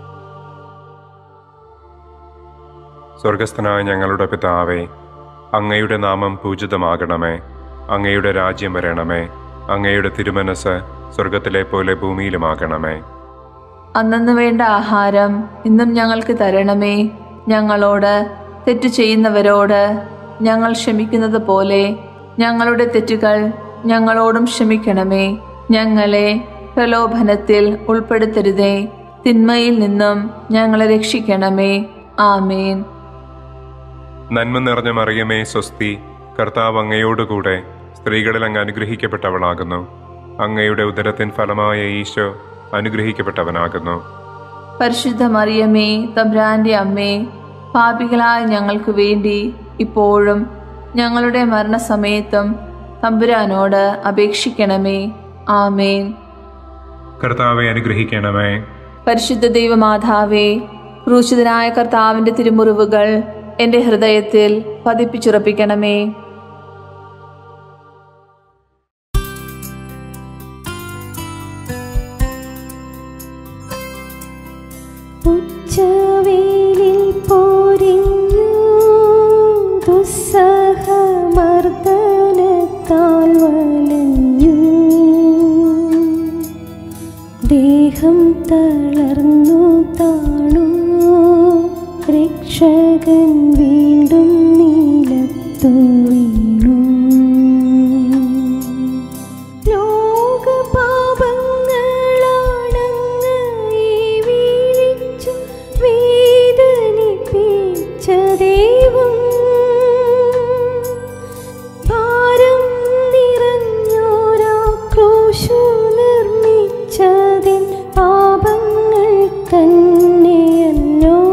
സ്വർഗസ്ഥനായ ഞങ്ങളുടെ പിതാവേ അങ്ങയുടെ നാമം പൂജിതമാകണമേ അങ്ങയുടെ രാജ്യം വരണമേ അങ്ങയുടെ തിരുമനസ് സ്വർഗത്തിലെ പോലെ ഭൂമിയിലുമാകണമേ അന്നു വേണ്ട ആഹാരം ഇന്നും ഞങ്ങൾക്ക് തരണമേ ഞങ്ങളോട് തെറ്റു ചെയ്യുന്നവരോട് ഞങ്ങൾ ക്ഷമിക്കുന്നത് പോലെ ഞങ്ങളുടെ തെറ്റുകൾ ഞങ്ങളോടും ക്ഷമിക്കണമേ ഞങ്ങളെ പ്രലോഭനത്തിൽ ഉൾപ്പെടുത്തരുതേ തിന്മയിൽ നിന്നും ഞങ്ങളെ രക്ഷിക്കണമേ ആമേൻ നന്മ നിറഞ്ഞ മറിയമേ സ്വസ്തി കർത്താവ് അങ്ങയോടുകൂടെ സ്ത്രീകളിൽ അങ്ങ് അനുഗ്രഹിക്കപ്പെട്ടവളാകുന്നു അങ്ങയുടെ ഉദരത്തിൻ ഫലമായ ഈശോ അനുഗ്രഹിക്കപ്പെട്ടവനാകുന്നു പരിശുദ്ധ മറിയമേ തമ്പ്രാന്റെ അമ്മേ പാപികളായ ഞങ്ങൾക്ക് വേണ്ടി ഇപ്പോഴും ഞങ്ങളുടെ മരണസമയത്തും തമ്പുരാനോട് അപേക്ഷിക്കണമേ ആമേൻ കർത്താവെ അനുഗ്രഹിക്കണമേ പരിശുദ്ധ ദൈവമാതാവേ ക്രൂശിതനായ കർത്താവിന്റെ തിരുമുറിവുകൾ എൻ്റെ ഹൃദയത്തിൽ പതിപ്പിച്ചുറപ്പിക്കണമേ ഉച്ചവേലിൽ പോരിഞ്ഞു ദുസ്സഹമർദ്ദനത്താൽ വലഞ്ഞു ദേഹം തളർന്നു താണു രക്ഷകൻ വീണ്ടും നീലത്തു വീണു ലോകപാപങ്ങളാണങ്ങ് ഈ വീഴിച്ചു വേദനിപ്പിച്ച ദൈവം ഭാരം നിറഞ്ഞോരാ ക്രൂശു നിർമ്മിച്ചതിൻ പാപങ്ങൾ തന്നെയല്ലോ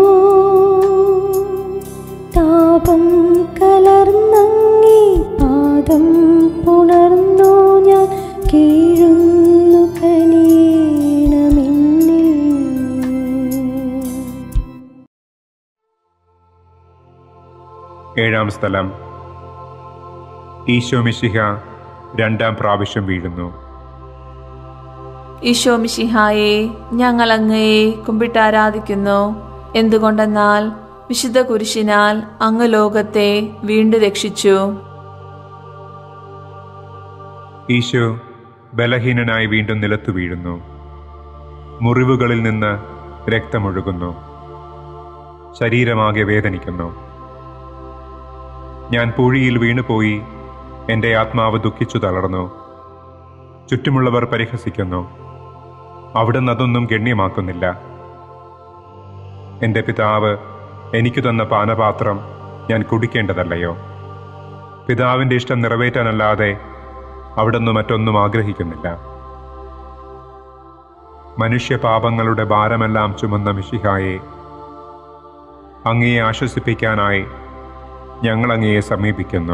താപം കലർന്നങ്ങി പാദം പുണർന്നു ഞാൻ കീഴുന്നു കനിയണമെന്നിൽ ഏഴാം സ്ഥലം ഈശോ മിശിഹ രണ്ടാം പ്രാവശ്യം വീഴുന്നു ഈശോ മിശിഹായെ ഞങ്ങൾ അങ്ങയെ കുമ്പിട്ടാരാധിക്കുന്നു എന്തുകൊണ്ടെന്നാൽ വിശുദ്ധ കുരിശിനാൽ അങ്ങ് ലോകത്തെ വീണ്ടും രക്ഷിച്ചു ഈശോ ബലഹീനനായി വീണ്ടും നിലത്തു വീഴുന്നു മുറിവുകളിൽ നിന്ന് രക്തമൊഴുകുന്നു ശരീരമാകെ വേദനിക്കുന്നു ഞാൻ പൂഴിയിൽ വീണുപോയി എൻ്റെ ആത്മാവ് ദുഃഖിച്ചു തളർന്നു ചുറ്റുമുള്ളവർ പരിഹസിക്കുന്നു അവിടുന്ന് അതൊന്നും ഗണ്യമാക്കുന്നില്ല എൻ്റെ പിതാവ് എനിക്ക് തന്ന പാനപാത്രം ഞാൻ കുടിക്കേണ്ടതല്ലയോ പിതാവിൻ്റെ ഇഷ്ടം നിറവേറ്റാനല്ലാതെ അവിടുന്ന് മറ്റൊന്നും ആഗ്രഹിക്കുന്നില്ല മനുഷ്യപാപങ്ങളുടെ ഭാരമെല്ലാം ചുമന്ന മിഷിഹായെ അങ്ങയെ ആശ്വസിപ്പിക്കാനായി ഞങ്ങൾ അങ്ങയെ സമീപിക്കുന്നു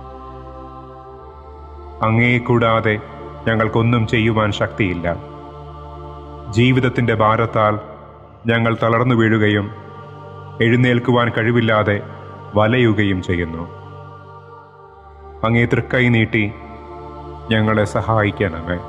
അങ്ങയെ കൂടാതെ ഞങ്ങൾക്കൊന്നും ചെയ്യുവാൻ ശക്തിയില്ല ജീവിതത്തിൻ്റെ ഭാരത്താൽ ഞങ്ങൾ തളർന്നു വീഴുകയും എഴുന്നേൽക്കുവാൻ കഴിവില്ലാതെ വലയുകയും ചെയ്യുന്നു അങ്ങേ തൃക്കൈ നീട്ടി ഞങ്ങളെ സഹായിക്കണമേ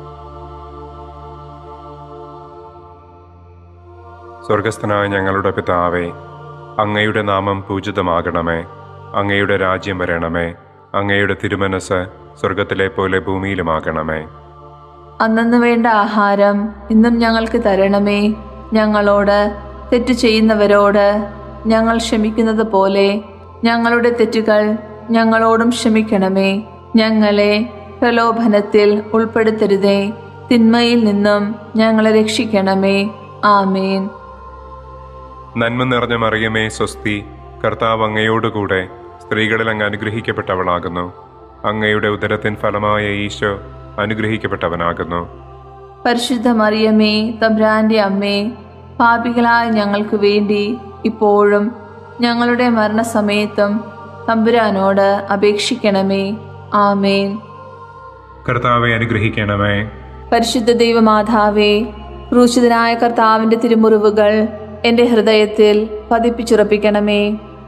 സ്വർഗസ്ഥനായ ഞങ്ങളുടെ പിതാവേ അങ്ങയുടെ നാമം പൂജിതമാകണമേ അങ്ങയുടെ രാജ്യം വരണമേ അങ്ങയുടെ തിരുമനസ് സ്വർഗത്തിലെ പോലെ ഭൂമിയിലുമാകണമേ അന്നന്ന് വേണ്ട ആഹാരം ഇന്നും ഞങ്ങൾക്ക് തരണമേ ഞങ്ങളോട് തെറ്റു ചെയ്യുന്നവരോട് ഞങ്ങൾ ക്ഷമിക്കുന്നത് പോലെ ഞങ്ങളുടെ തെറ്റുകൾ ഞങ്ങളോടും ക്ഷമിക്കണമേ ഞങ്ങളെ പ്രലോഭനത്തിൽ ഉൾപ്പെടുത്തരുതേ തിന്മയിൽ നിന്നും ഞങ്ങളെ രക്ഷിക്കണമേ ആമേൻ നന്മ നിറഞ്ഞ മറിയമേ സ്വസ്തി കർത്താവ് അങ്ങയോടുകൂടെ സ്ത്രീകളിൽ അങ്ങ് അനുഗ്രഹിക്കപ്പെട്ടവളാകുന്നു അങ്ങയുടെ ഉദരത്തിൻ ഫലമായ ഈശോ അനുഗ്രഹിക്കപ്പെട്ടവനാകുന്നു പരിശുദ്ധ മറിയമേ തമ്പ്രാന്റെ അമ്മേ പാപികളായ ഞങ്ങൾക്ക് വേണ്ടി ഇപ്പോഴും ഞങ്ങളുടെ മരണസമയത്തും തമ്പുരാനോട് അപേക്ഷിക്കണമേ ആമേൻ കർത്താവെ അനുഗ്രഹിക്കണമേ പരിശുദ്ധ ദൈവമാതാവേ ക്രൂശിതനായ കർത്താവിന്റെ തിരുമുറിവുകൾ എൻ്റെ ഹൃദയത്തിൽ പതിപ്പിച്ചുറപ്പിക്കണമേ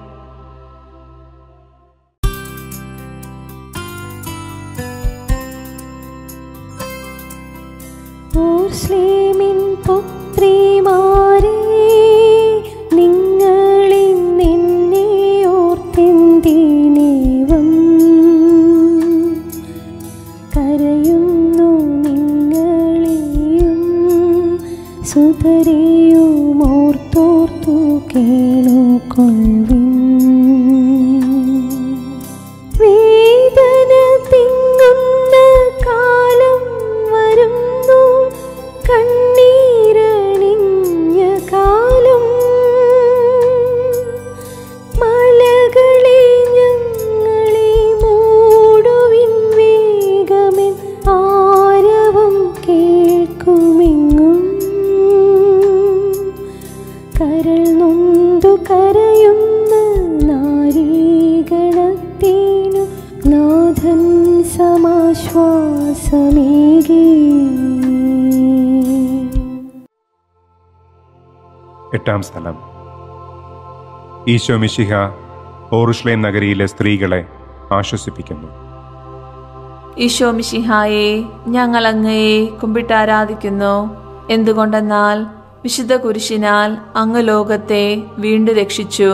ഓർസ്ലേമിൻ പുത്രിമാരേ നിങ്ങളിൽ നിന്നെ ഓർത്തെന്തിനേവം കരയുന്നു നിങ്ങളെയും സുതരെയും ഓർത്തോർത്തു കേളുകൊള്ളിൻ വേദന തിങ്ങുന്ന കാലം വരുന്നു കണ്ണീരണിഞ്ഞ കാലം മലർന്നു സമാശ്വാസമേകി എട്ടാം സ്ഥലം ഈശോ മിശിഹ ഓറുഷ്ലേം നഗരിയിലെ സ്ത്രീകളെ ആശ്വസിപ്പിക്കുന്നു ഈശോ മിശിഹായെ ഞങ്ങൾ അങ്ങയെ കുമ്പിട്ടാരാധിക്കുന്നു എന്തുകൊണ്ടെന്നാൽ വിശുദ്ധ കുരിശിനാൽ അങ്ങ് ലോകത്തെ വീണ്ടും രക്ഷിച്ചു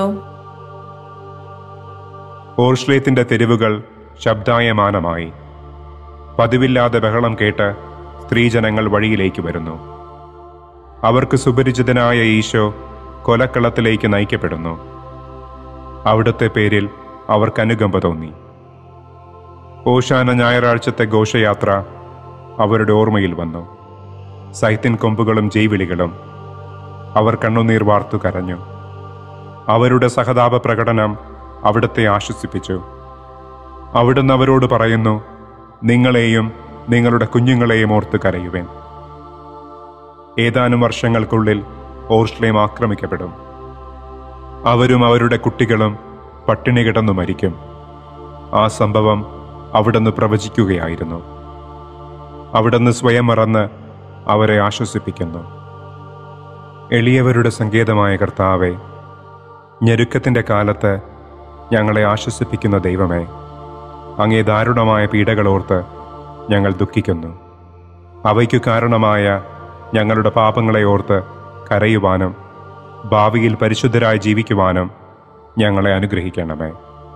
ഓർഷ്ലേത്തിന്റെ തെരുവുകൾ ശബ്ദായമാനമായി പതിവില്ലാതെ ബഹളം കേട്ട് സ്ത്രീജനങ്ങൾ വഴിയിലേക്ക് വരുന്നു അവർക്ക് സുപരിചിതനായ ഈശോ കൊലക്കളത്തിലേക്ക് നയിക്കപ്പെടുന്നു അവിടുത്തെ പേരിൽ അവർക്ക് അനുകമ്പ തോന്നി ഓശാന ഞായറാഴ്ചത്തെ ഘോഷയാത്ര അവരുടെ ഓർമ്മയിൽ വന്നു സൈത്തിൻ കൊമ്പുകളും ജൈവിളികളും അവർ കണ്ണുനീർ വാർത്തു കരഞ്ഞു അവരുടെ സഹതാപ പ്രകടനം അവിടുത്തെ ആശ്വസിപ്പിച്ചു അവിടുന്ന് അവരോട് പറയുന്നു നിങ്ങളെയും നിങ്ങളുടെ കുഞ്ഞുങ്ങളെയും ഓർത്ത് കരയുവേൻ ഏതാനും വർഷങ്ങൾക്കുള്ളിൽ ഓർഷ്ലേം ആക്രമിക്കപ്പെടും അവരും അവരുടെ കുട്ടികളും പട്ടിണി കിടന്നു മരിക്കും ആ സംഭവം അവിടുന്ന് പ്രവചിക്കുകയായിരുന്നു അവിടുന്ന് സ്വയം മറന്ന് അവരെ ആശ്വസിപ്പിക്കുന്നു എളിയവരുടെ സങ്കേതമായ കർത്താവെ ഞെരുക്കത്തിൻ്റെ കാലത്ത് ഞങ്ങളെ ആശ്വസിപ്പിക്കുന്ന ദൈവമേ അങ്ങേ ദാരുണമായ പീഡകളോർത്ത് ഞങ്ങൾ ദുഃഖിക്കുന്നു അവയ്ക്കു കാരണമായ ഞങ്ങളുടെ പാപങ്ങളെ ഓർത്ത് കരയുവാനും ഭാവിയിൽ പരിശുദ്ധരായി ജീവിക്കുവാനും ഞങ്ങളെ അനുഗ്രഹിക്കണമേ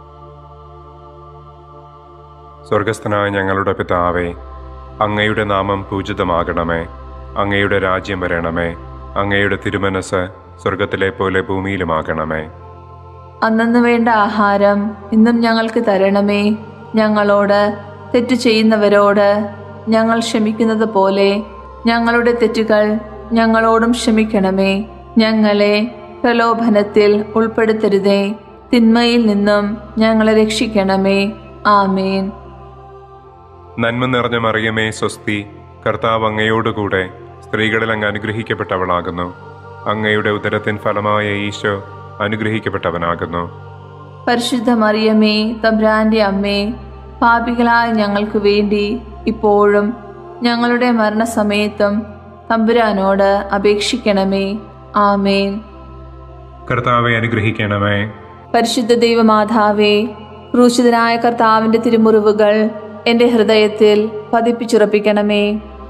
സ്വർഗസ്ഥനായ ഞങ്ങളുടെ പിതാവേ അങ്ങയുടെ നാമം പൂജിതമാകണമേ അങ്ങയുടെ രാജ്യം വരണമേ അങ്ങയുടെ തിരുമനസ് സ്വർഗത്തിലെ പോലെ ഭൂമിയിലുമാകണമേ അന്നു വേണ്ട ആഹാരം ഇന്നും ഞങ്ങൾക്ക് തരണമേ ഞങ്ങളോട് തെറ്റു ചെയ്യുന്നവരോട് ഞങ്ങൾ ക്ഷമിക്കുന്നത് പോലെ ഞങ്ങളുടെ തെറ്റുകൾ ഞങ്ങളോടും ക്ഷമിക്കണമേ ഞങ്ങളെ പ്രലോഭനത്തിൽ ഉൾപ്പെടുത്തരുതേ തിന്മയിൽ നിന്നും ഞങ്ങളെ രക്ഷിക്കണമേ ആമേൻ നന്മ നിറഞ്ഞ മറിയമേ സ്വസ്തി കർത്താവ് അങ്ങയോടുകൂടെ സ്ത്രീകളിൽ അങ്ങ് അനുഗ്രഹിക്കപ്പെട്ടവളാകുന്നു അങ്ങയുടെ ഉദരത്തിൻ ഫലമായ ഈശോ അനുഗ്രഹിക്കപ്പെട്ടവനാകുന്നു പരിശുദ്ധ മറിയമേ തമ്പ്രാന്റെ അമ്മേ പാപികളായ ഞങ്ങൾക്ക് വേണ്ടി ഇപ്പോഴും ഞങ്ങളുടെ മരണസമയത്തും തമ്പുരാനോട് അപേക്ഷിക്കണമേ ആമേൻ കർത്താവെ അനുഗ്രഹിക്കണമേ പരിശുദ്ധ ദൈവമാതാവേ ക്രൂശിതനായ കർത്താവിന്റെ തിരുമുറിവുകൾ എൻ്റെ ഹൃദയത്തിൽ പതിപ്പിച്ചുറപ്പിക്കണമേ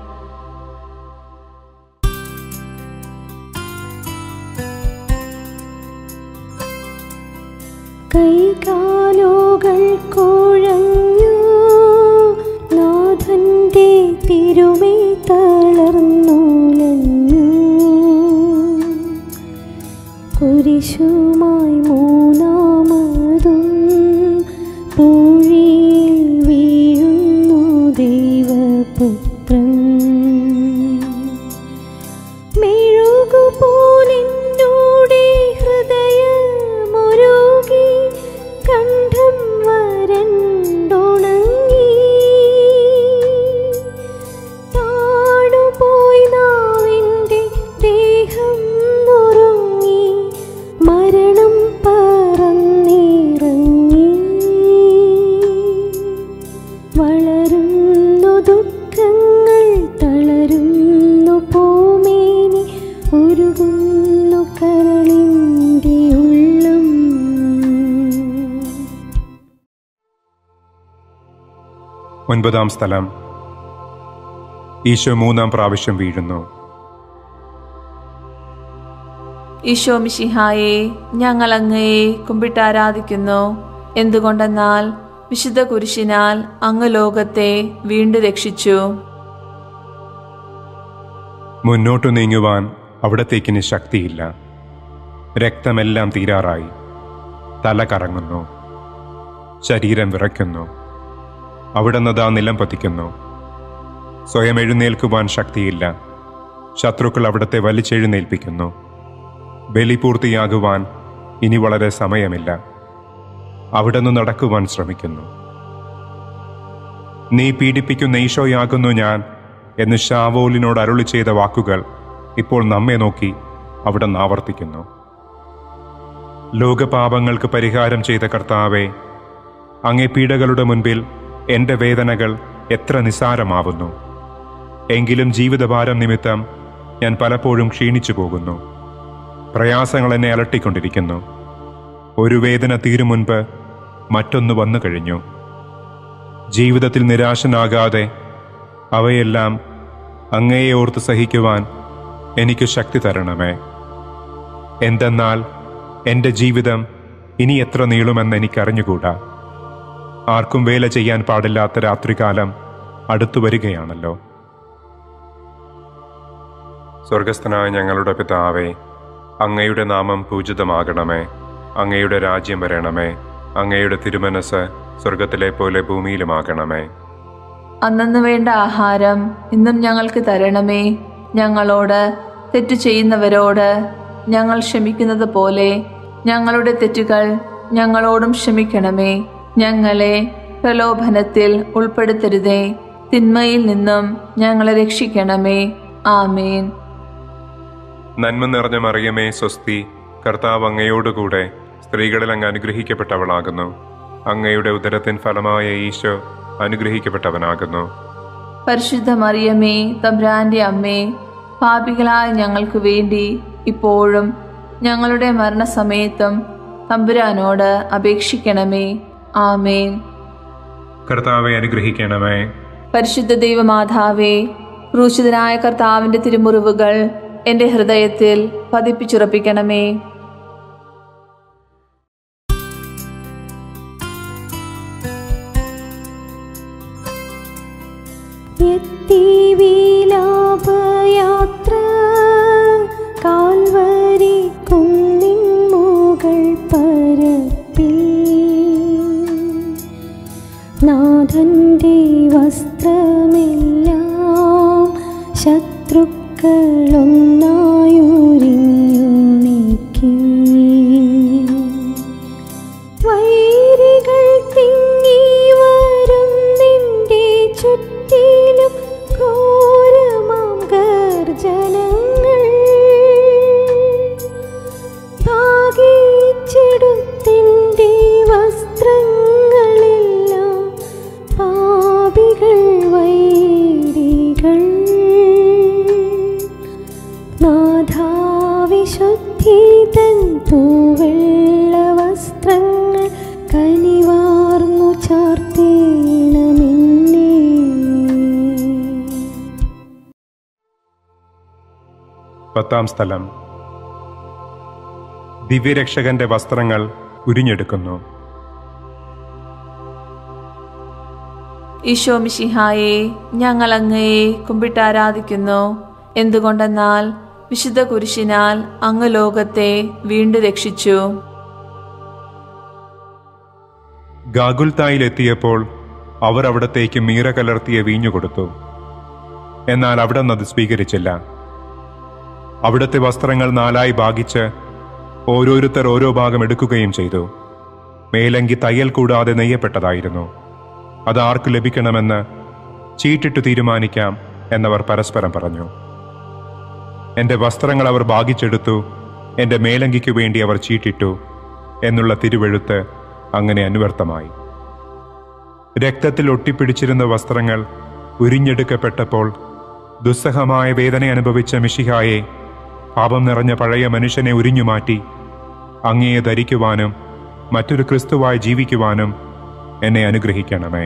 കൈകാലുകൾ കുഴഞ്ഞു നാഥന്റെ തിരുമൈ തളർന്നുലഞ്ഞു കുരിശുമായി മൂന്നാമതും പൂഴിയിൽ വീഴുന്നു ദൈവപുത്രൻ മെഴുകുപോലെന്നോടെ ഹൃദയമൊരുകി കണ്ഠം വരണ്ടുണങ്ങി താണുപോയി നാവിൻ്റെ ദേഹം നുറുങ്ങി മരണം പറന്നിറങ്ങി വളരുന്നു ദുഃഖങ്ങൾ തളരുന്നു പൂമേനി ഉരുകുന്നു കരളിൻ്റെ ഉള്ളം ഒൻപതാം സ്ഥലം ഈശോ മൂന്നാം പ്രാവശ്യം വീഴുന്നു ഈശോ മിശിഹായെ ഞങ്ങൾ അങ്ങയെ കുമ്പിട്ടാരാധിക്കുന്നു എന്തുകൊണ്ടെന്നാൽ വിശുദ്ധ കുരിശിനാൽ അങ്ങ് ലോകത്തെ വീണ്ടും രക്ഷിച്ചു മുന്നോട്ടു നീങ്ങുവാൻ അവിടത്തേക്കിന് ശക്തിയില്ല രക്തമെല്ലാം തീരാറായി തല കറങ്ങുന്നു ശരീരം വിറയ്ക്കുന്നു അവിടുന്ന് ദാ നിലം പതിക്കുന്നു സ്വയം എഴുന്നേൽക്കുവാൻ ശക്തിയില്ല ശത്രുക്കൾ അവിടത്തെ വലിച്ചെഴുന്നേൽപ്പിക്കുന്നു ബലി പൂർത്തിയാകുവാൻ ഇനി വളരെ സമയമില്ല അവിടുന്ന് നടക്കുവാൻ ശ്രമിക്കുന്നു നീ പീഡിപ്പിക്കുന്ന ഈശോയാകുന്നു ഞാൻ എന്ന് ഷാവോലിനോട് അരുളി ചെയ്ത വാക്കുകൾ ഇപ്പോൾ നമ്മെ നോക്കി അവിടെ ആവർത്തിക്കുന്നു ലോകപാപങ്ങൾക്ക് പരിഹാരം ചെയ്ത കർത്താവെ അങ്ങേ പീഡകളുടെ മുൻപിൽ എൻ്റെ വേദനകൾ എത്ര നിസാരമാവുന്നു എങ്കിലും ജീവിതഭാരം നിമിത്തം ഞാൻ പലപ്പോഴും ക്ഷീണിച്ചു പോകുന്നു പ്രയാസങ്ങൾ എന്നെ അലട്ടിക്കൊണ്ടിരിക്കുന്നു ഒരു വേദന തീരും മുൻപ് മറ്റൊന്ന് വന്നു കഴിഞ്ഞു ജീവിതത്തിൽ നിരാശനാകാതെ അവയെല്ലാം അങ്ങയെ ഓർത്ത് സഹിക്കുവാൻ എനിക്ക് ശക്തി തരണമേ എന്തെന്നാൽ എൻ്റെ ജീവിതം ഇനി എത്ര നീളുമെന്ന് എനിക്കറിഞ്ഞുകൂടാ ആർക്കും വേല ചെയ്യാൻ പാടില്ലാത്ത രാത്രികാലം അടുത്തു വരികയാണല്ലോ സ്വർഗസ്ഥനായ ഞങ്ങളുടെ പിതാവേ അങ്ങയുടെ നാമം പൂജിതമാകണമേ അങ്ങയുടെ രാജ്യം വരണമേ അങ്ങയുടെ തിരുമനസ് സ്വർഗത്തിലെ പോലെ ഭൂമിയിലുമാകണമേ അന്നു വേണ്ട ആഹാരം ഇന്നും ഞങ്ങൾക്ക് തരണമേ ഞങ്ങളോട് തെറ്റു ചെയ്യുന്നവരോട് ഞങ്ങൾ ക്ഷമിക്കുന്നത് പോലെ ഞങ്ങളുടെ തെറ്റുകൾ ഞങ്ങളോടും ക്ഷമിക്കണമേ ഞങ്ങളെ പ്രലോഭനത്തിൽ ഉൾപ്പെടുത്തരുതേ തിന്മയിൽ നിന്നും ഞങ്ങളെ രക്ഷിക്കണമേ ആമേൻ നന്മ നിറഞ്ഞ മറിയമേ സ്വസ്തി കർത്താവ് അങ്ങയോടുകൂടെ സ്ത്രീകളിൽ അങ്ങ് അനുഗ്രഹിക്കപ്പെട്ടവളാകുന്നു അങ്ങയുടെ ഉദരത്തിൻ ഫലമായ ഈശോ അനുഗ്രഹിക്കപ്പെട്ടവനാകുന്നു പരിശുദ്ധ മറിയമേ തമ്പ്രാന്റെ അമ്മേ പാപികളായ ഞങ്ങൾക്ക് വേണ്ടി ഇപ്പോഴും ഞങ്ങളുടെ മരണസമയത്തും തമ്പുരാനോട് അപേക്ഷിക്കണമേ ആമേൻ കർത്താവെ അനുഗ്രഹിക്കണമേ പരിശുദ്ധ ദൈവമാതാവേ ക്രൂശിതനായ കർത്താവിന്റെ തിരുമുറിവുകൾ എന്റെ ഹൃദയത്തിൽ പതിപ്പിച്ചുറപ്പിക്കണമേ എത്തി വിലാപയാത്ര കാൽവരി കുന്നിൻ മുകൾ പരപ്പിൽ നാഥന്റെ വസ്ത്രമെല്ലാം ശത്രുക്കളൊന്നായുരിഞ്ഞു നീക്കി വൈരികൾ തിങ്ങി വരും നിന്റെ ചുറ്റിലും ഘോരമാം ഗർജനങ്ങൾ ഭാഗിച്ചെടുത്തിൻ്റെ വസ്ത്രങ്ങളെല്ലാം പാപികൾ വൈരികൾ നാഥാവിശുദ്ധി തൻ തൂവെള്ള വസ്ത്രങ്ങൾ കനിവാർന്നു ചാർത്തേണമെന്നേ പത്താം സ്ഥലം ദിവ്യരക്ഷകന്റെ വസ്ത്രങ്ങൾ ഉരിഞ്ഞെടുക്കുന്നു ഈശോ മിശിഹായെ ഞങ്ങൾ അങ്ങയെ കുമ്പിട്ടാരാധിക്കുന്നു എന്തുകൊണ്ടെന്നാൽ വിശുദ്ധ കുരിശിനാൽ അങ്ങ് ലോകത്തെ വീണ്ടും രക്ഷിച്ചു ഗാഗുൽത്തായിലെത്തിയപ്പോൾ അവർ അവിടത്തേക്ക് മീറ കലർത്തിയ വീഞ്ഞു കൊടുത്തു എന്നാൽ അവിടെ നിന്ന് അത് സ്വീകരിച്ചില്ല അവിടുത്തെ വസ്ത്രങ്ങൾ നാലായി ഭാഗിച്ച് ഓരോരുത്തർ ഓരോ ഭാഗം എടുക്കുകയും ചെയ്തു മേലങ്കി തയ്യൽ കൂടാതെ നെയ്യപ്പെട്ടതായിരുന്നു അത് ആർക്ക് ലഭിക്കണമെന്ന് ചീട്ടിട്ട് തീരുമാനിക്കാം എന്നവർ പരസ്പരം പറഞ്ഞു എന്റെ വസ്ത്രങ്ങൾ അവർ ഭാഗിച്ചെടുത്തു എന്റെ മേലങ്കിക്കു വേണ്ടി അവർ ചീട്ടിട്ടു എന്നുള്ള തിരുവെഴുത്ത് അങ്ങനെ അനുവർത്ഥമായി രക്തത്തിൽ ഒട്ടിപ്പിടിച്ചിരുന്ന വസ്ത്രങ്ങൾ ഉരിഞ്ഞെടുക്കപ്പെട്ടപ്പോൾ ദുസ്സഹമായ വേദന അനുഭവിച്ച മിഷിഹായെ പാപം നിറഞ്ഞ പഴയ മനുഷ്യനെ ഉരിഞ്ഞുമാറ്റി അങ്ങയെ ധരിക്കുവാനും മറ്റൊരു ക്രിസ്തുവായി ജീവിക്കുവാനും എന്നെ അനുഗ്രഹിക്കണമേ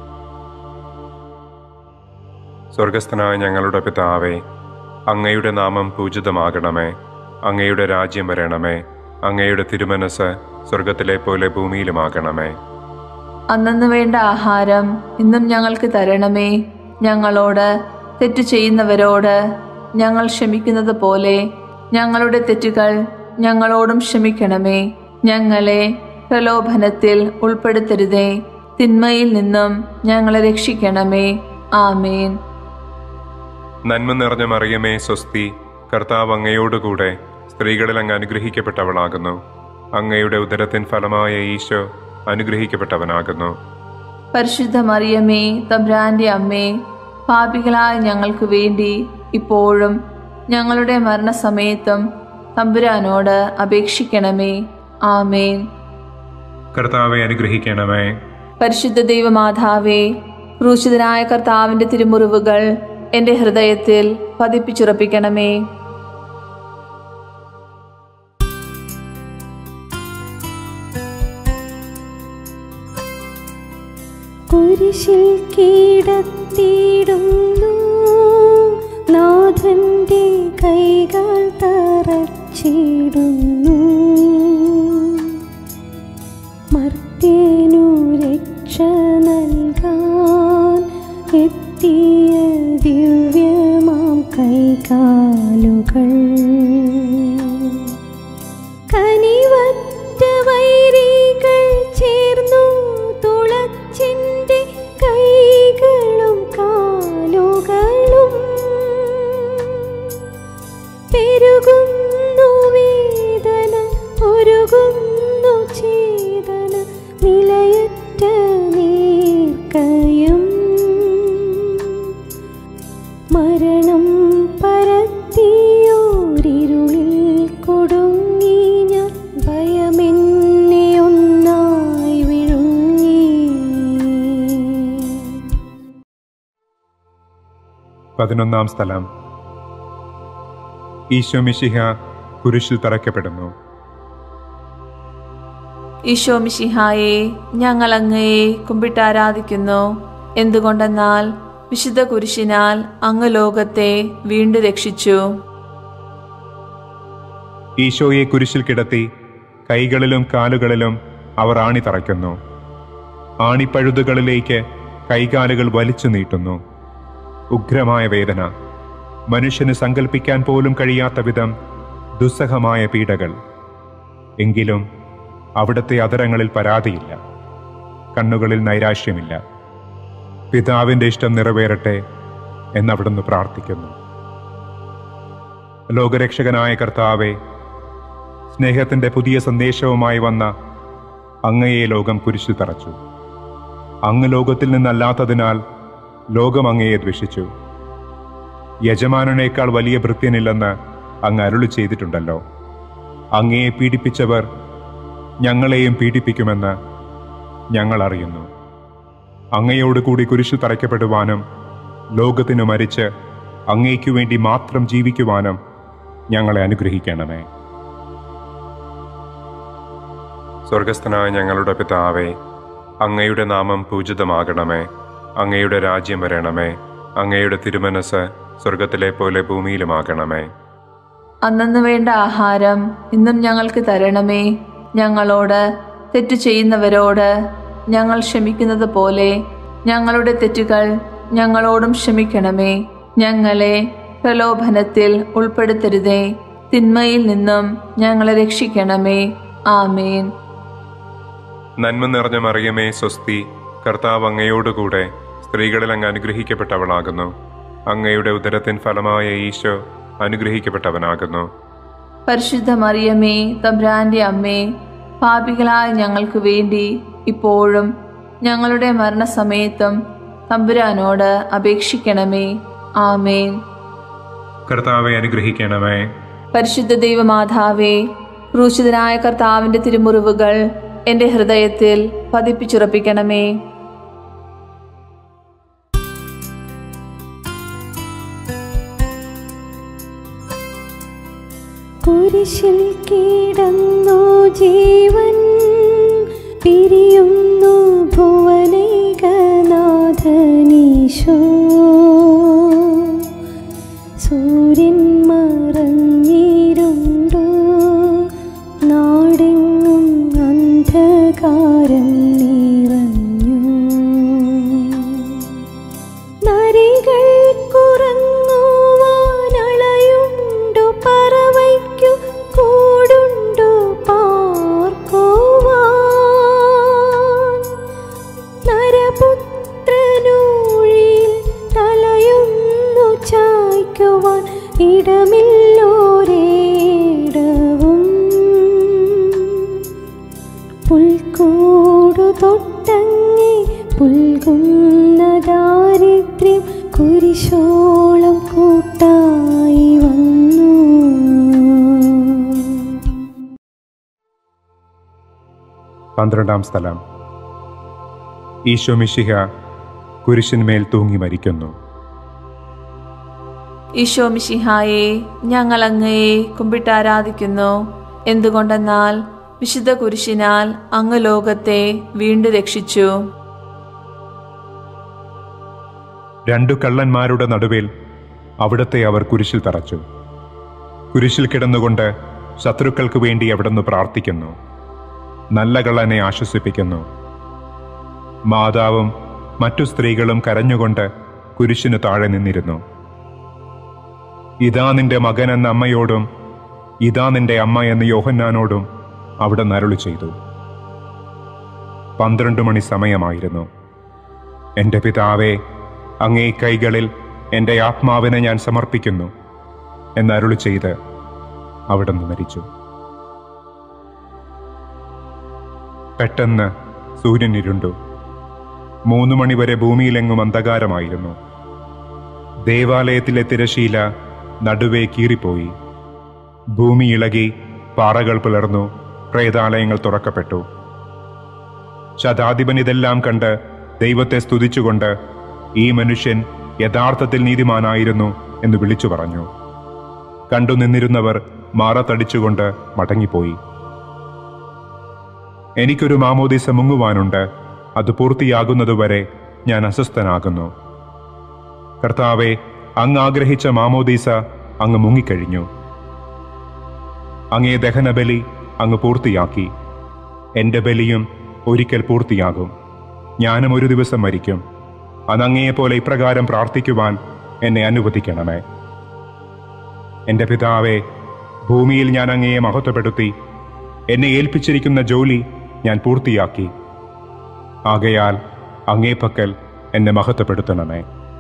സ്വർഗസ്ഥനായ ഞങ്ങളുടെ പിതാവേ അങ്ങയുടെ നാമം പൂജിതമാകണമേ അങ്ങയുടെ രാജ്യം വരണമേ അങ്ങയുടെ തിരുമനസ് സ്വർഗത്തിലെ പോലെ ഭൂമിയിലുമാകണമേ അന്നു വേണ്ട ആഹാരം ഇന്നും ഞങ്ങൾക്ക് തരണമേ ഞങ്ങളോട് തെറ്റു ചെയ്യുന്നവരോട് ഞങ്ങൾ ക്ഷമിക്കുന്നത് പോലെ ഞങ്ങളുടെ തെറ്റുകൾ ഞങ്ങളോടും ക്ഷമിക്കണമേ ഞങ്ങളെ പ്രലോഭനത്തിൽ ഉൾപ്പെടുത്തരുതേ തിന്മയിൽ നിന്നും ഞങ്ങളെ രക്ഷിക്കണമേ ആമേൻ നന്മ നിറഞ്ഞ മറിയമേ സ്വസ്തി കർത്താവ് അങ്ങയോടുകൂടെ സ്ത്രീകളിൽ അങ്ങ് അനുഗ്രഹിക്കപ്പെട്ടവളാകുന്നു അങ്ങയുടെ ഉദരത്തിൻ ഫലമായ ഈശോ അനുഗ്രഹിക്കപ്പെട്ടവനാകുന്നു പരിശുദ്ധ മറിയമേ തമ്പ്രാന്റെ അമ്മേ പാപികളായ ഞങ്ങൾക്ക് വേണ്ടി ഇപ്പോഴും ഞങ്ങളുടെ മരണസമയത്തും തമ്പുരാനോട് അപേക്ഷിക്കണമേ ആമേൻ കർത്താവെ അനുഗ്രഹിക്കണമേ പരിശുദ്ധ ദൈവമാതാവേ ക്രൂശിതനായ കർത്താവിന്റെ തിരുമുറിവുകൾ എൻ്റെ ഹൃദയത്തിൽ പതിപ്പിച്ചുറപ്പിക്കണമേ കുരിശിൽ കീടത്തിടുന്നു നാഥന്റെ കൈകൾ തറച്ചിടുന്നു മർത്യനു രക്ഷ നൽകാൻ എത്തിയ ദിവ്യമാം കൈകാലുകൾ കനിവറ്റ വൈരികൾ ചേർന്നു തുളച്ചിൻ്റെ കൈകളും കാലുകളും പെരുകുന്നു വേദന ഒരുകുന്നു ചേതന നിലയറ്റ നീർക്കയും മരണം പരത്തിയോരിരുളിൽ കൊടുങ്ങി ഞാൻ ഭയമെന്നെ ഒന്നായി വിഴുങ്ങി പതിനൊന്നാം സ്ഥലം ഈശോ മിശിഹ കുരിശിൽ തറയ്ക്കപ്പെടുന്നു ഈശോ മിശിഹായെ ഞങ്ങൾ അങ്ങയെ കുമ്പിട്ട് ആരാധിക്കുന്നു എന്തുകൊണ്ടെന്നാൽ വിശുദ്ധ കുരിശിനാൽ അങ്ങ് ലോകത്തെ വീണ്ടും രക്ഷിച്ചു ഈശോയെ കുരിശിൽ കിടത്തി കൈകളിലും കാലുകളിലും അവർ ആണി തറയ്ക്കുന്നു ആണിപ്പഴുതുകളിലേക്ക് കൈകാലുകൾ വലിച്ചു നീട്ടുന്നു ഉഗ്രമായ വേദന മനുഷ്യന് സങ്കല്പിക്കാൻ പോലും കഴിയാത്ത വിധം ദുസ്സഹമായ പീഡകൾ എങ്കിലും അവിടുത്തെ അതരങ്ങളിൽ പരാതിയില്ല കണ്ണുകളിൽ നൈരാശ്യമില്ല പിതാവിന്റെ ഇഷ്ടം നിറവേറട്ടെ എന്നവിടുന്ന് പ്രാർത്ഥിക്കുന്നു ലോകരക്ഷകനായ കർത്താവെ സ്നേഹത്തിന്റെ പുതിയ സന്ദേശവുമായി വന്ന അങ്ങയെ ലോകം കുരിശിൽ തറച്ചു അങ്ങ് ലോകത്തിൽ നിന്നല്ലാത്തതിനാൽ ലോകം അങ്ങയെ ദ്വേഷിച്ചു യജമാനനേക്കാൾ വലിയ ഭൃത്യനില്ലെന്ന് അങ്ങ് അരുളി ചെയ്തിട്ടുണ്ടല്ലോ അങ്ങയെ പീഡിപ്പിച്ചവർ ഞങ്ങളെയും പീഡിപ്പിക്കുമെന്ന് ഞങ്ങൾ അറിയുന്നു അങ്ങയോട് കൂടി കുരിശിൽ തറയ്ക്കപ്പെടുവാനും ലോകത്തിനു മരിച്ച് അങ്ങയ്ക്കു വേണ്ടി മാത്രം ജീവിക്കുവാനും ഞങ്ങളെ അനുഗ്രഹിക്കണമേ സ്വർഗസ്ഥനായ ഞങ്ങളുടെ പിതാവേ അങ്ങയുടെ നാമം പൂജിതമാകണമേ അങ്ങയുടെ രാജ്യം വരണമേ അങ്ങയുടെ തിരുമനസ് സ്വർഗത്തിലെ പോലെ ഭൂമിയിലുമാകണമേ അന്നന്ന് വേണ്ട ആഹാരം ഇന്നും ഞങ്ങൾക്ക് തരണമേ ഞങ്ങളോട് തെറ്റു ചെയ്യുന്നവരോട് ഞങ്ങൾ ക്ഷമിക്കുന്നത് പോലെ ഞങ്ങളുടെ തെറ്റുകൾ ഞങ്ങളോടും ക്ഷമിക്കണമേ ഞങ്ങളെ പ്രലോഭനത്തിൽ ഉൾപ്പെടുത്തരുതേ തിന്മയിൽ നിന്നും ഞങ്ങളെ രക്ഷിക്കണമേ ആമേൻ നന്മ നിറഞ്ഞ മറിയമേ സ്വസ്തി കർത്താവ് അങ്ങയോടുകൂടെ സ്ത്രീകളിൽ അങ്ങ് അനുഗ്രഹിക്കപ്പെട്ടവളാകുന്നു അങ്ങയുടെ ഉദരത്തിൻ ഫലമായ ഈശോ അനുഗ്രഹിക്കപ്പെട്ടവനാകുന്നു പരിശുദ്ധ മറിയമേ തബ്രാന്റെ അമ്മേ പാപികളായ ഞങ്ങൾക്ക് വേണ്ടി ഇപ്പോഴും ഞങ്ങളുടെ മരണസമയത്തും തമ്പുരാനോട് അപേക്ഷിക്കണമേ ആമേൻ കർത്താവെ അനുഗ്രഹിക്കണമേ പരിശുദ്ധ ദൈവമാതാവേ ക്രൂശിതനായ കർത്താവിന്റെ തിരുമുറിവുകൾ എൻ്റെ ഹൃദയത്തിൽ പതിപ്പിച്ചുറപ്പിക്കണമേ കുരിശിൽ കിടന്നു ജീവൻ പിരിയുന്നു ഭുവനൈകനാഥനീശോ സൂര്യൻ മറഞ്ഞിരുണ്ടു നാടെങ്ങും അന്ധകാരം നിറഞ്ഞു നരികൾ കുറങ്ങുവാനളയുണ്ടു പറവയ്ക്കു കൂടുണ്ടു പാർക്കുവാൻ നരപുത്രനൂഴിൽ തലയൊന്നു ചായ്ക്കുവാൻ ഇടമില്ലോരേടവും പുൽക്കൂടു തൊട്ടങ്ങി പുൽകുന്ന ദാരിദ്ര്യം കുരിശോളം കൂട്ടായി വന്നു പന്ത്രണ്ടാം സ്ഥലം ഈശോ മിശിഹ കുരിശിന്മേൽ തൂങ്ങി മരിക്കുന്നു ഈശോ മിശിഹായെ ഞങ്ങൾ അങ്ങയെ കുമ്പിട്ടാരാധിക്കുന്നു എന്തുകൊണ്ടെന്നാൽ വിശുദ്ധ കുരിശിനാൽ അങ്ങ് ലോകത്തെ വീണ്ടും രക്ഷിച്ചു രണ്ടു കള്ളന്മാരുടെ നടുവിൽ അവിടത്തെ അവർ കുരിശിൽ തറച്ചു കുരിശിൽ കിടന്നുകൊണ്ട് ശത്രുക്കൾക്ക് വേണ്ടി അവിടുന്ന് പ്രാർത്ഥിക്കുന്നു നല്ല കള്ളനെ ആശ്വസിപ്പിക്കുന്നു മാതാവും മറ്റു സ്ത്രീകളും കരഞ്ഞുകൊണ്ട് കുരിശിന് താഴെ നിന്നിരുന്നു ഇതാ നിന്റെ മകൻ എന്ന അമ്മയോടും ഇതാ നിന്റെ അമ്മ എന്ന യോഹന്നാനോടും അവിടെ നരുളി ചെയ്തു പന്ത്രണ്ട് മണി സമയമായിരുന്നു എൻ്റെ പിതാവേ അങ്ങേ കൈകളിൽ എൻ്റെ ആത്മാവിനെ ഞാൻ സമർപ്പിക്കുന്നു എന്നരുളി ചെയ്ത് അവിടുന്ന് മരിച്ചു പെട്ടെന്ന് സൂര്യൻ ഇരുണ്ടു മൂന്ന് മണിവരെ ഭൂമിയിലെങ്ങും അന്ധകാരമായിരുന്നു ദേവാലയത്തിലെ തിരശീല നടുവേ കീറിപ്പോയി ഭൂമി ഇളകി പാറകൾ പിളർന്നു പ്രേതാലയങ്ങൾ തുറക്കപ്പെട്ടു ശതാധിപൻ ഇതെല്ലാം കണ്ട് ദൈവത്തെ സ്തുതിച്ചുകൊണ്ട് ഈ മനുഷ്യൻ യഥാർത്ഥത്തിൽ നീതിമാനായിരുന്നു എന്ന് വിളിച്ചു പറഞ്ഞു കണ്ടു നിന്നിരുന്നവർ മാറത്തടിച്ചുകൊണ്ട് മടങ്ങിപ്പോയി എനിക്കൊരു മാമോദീസ മുങ്ങുവാനുണ്ട് അത് പൂർത്തിയാകുന്നതുവരെ ഞാൻ അസ്വസ്ഥനാകുന്നു കർത്താവെ അങ്ങ് ആഗ്രഹിച്ച മാമോദീസ അങ്ങ് മുങ്ങിക്കഴിഞ്ഞു അങ്ങേ ദഹനബലി അങ്ങ് പൂർത്തിയാക്കി എൻ്റെ ബലിയും ഒരിക്കൽ പൂർത്തിയാകും ഞാനും ഒരു ദിവസം മരിക്കും അതങ്ങയെപ്പോലെ ഇപ്രകാരം പ്രാർത്ഥിക്കുവാൻ എന്നെ അനുവദിക്കണമേ എൻ്റെ പിതാവേ ഭൂമിയിൽ ഞാൻ അങ്ങയെ മഹത്വപ്പെടുത്തി എന്നെ ഏൽപ്പിച്ചിരിക്കുന്ന ജോലി ഞാൻ പൂർത്തിയാക്കി ആകയാൽ അങ്ങേ പക്കൽ എന്നെ മഹത്വപ്പെടുത്തണമേ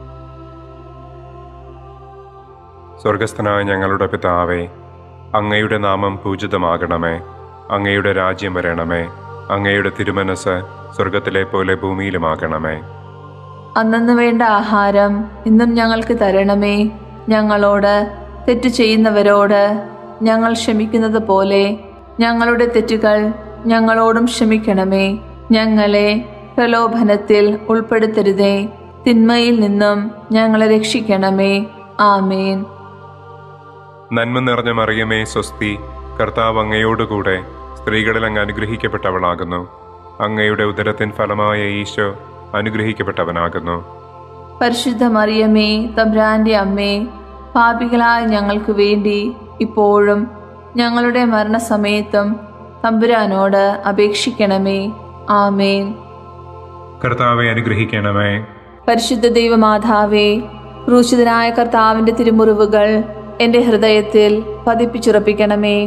സ്വർഗസ്ഥനായ ഞങ്ങളുടെ പിതാവേ അങ്ങയുടെ നാമം പൂജിതമാകണമേ അങ്ങയുടെ രാജ്യം വരണമേ അങ്ങയുടെ തിരുമനസ് സ്വർഗത്തിലെ പോലെ ഭൂമിയിലുമാകണമേ അന്നു വേണ്ട ആഹാരം ഇന്നും ഞങ്ങൾക്ക് തരണമേ ഞങ്ങളോട് തെറ്റ് ചെയ്യുന്നവരോട് ഞങ്ങൾ ക്ഷമിക്കുന്നത് പോലെ ഞങ്ങളുടെ തെറ്റുകൾ ഞങ്ങളോടും ക്ഷമിക്കണമേ ഞങ്ങളെ പ്രലോഭനത്തിൽ ഉൾപ്പെടുത്തരുതേ തിന്മയിൽ നിന്നും ഞങ്ങളെ രക്ഷിക്കണമേ ആമേൻ നന്മ നിറഞ്ഞ മറിയമേ സ്വസ്തി കർത്താവ് അങ്ങയോടുകൂടെ സ്ത്രീകളിൽ അങ്ങ് അനുഗ്രഹിക്കപ്പെട്ടവളാകുന്നു അങ്ങയുടെ ഉദരത്തിൻ ഫലമായ ഈശോ അനുഗ്രഹിക്കപ്പെട്ടവനാകുന്നു പരിശുദ്ധ മറിയമേ തബ്രാന്റെ അമ്മേ പാപികളായ ഞങ്ങൾക്ക് വേണ്ടി ഇപ്പോഴും ഞങ്ങളുടെ മരണസമയത്തും തമ്പുരാനോട് അപേക്ഷിക്കണമേ ആമേൻ കർത്താവെ അനുഗ്രഹിക്കണമേ പരിശുദ്ധ ദൈവമാതാവേ ക്രൂശിതനായ കർത്താവിന്റെ തിരുമുറിവുകൾ എൻ്റെ ഹൃദയത്തിൽ പതിപ്പിച്ചുറപ്പിക്കണമേ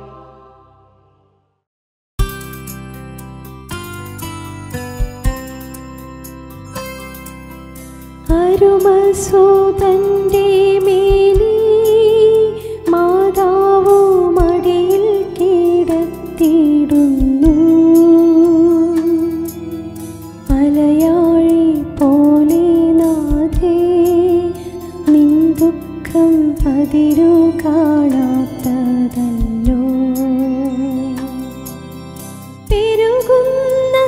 അരുമസൂതന്റെ മേലി മാതാവു മടിയിൽ കിടത്തിയിടുന്നു മലയാളി പോലെ നാഥേ നിൻ ദുഃഖം അതിരു കാണാത്തതല്ലോ പെരുകുന്ന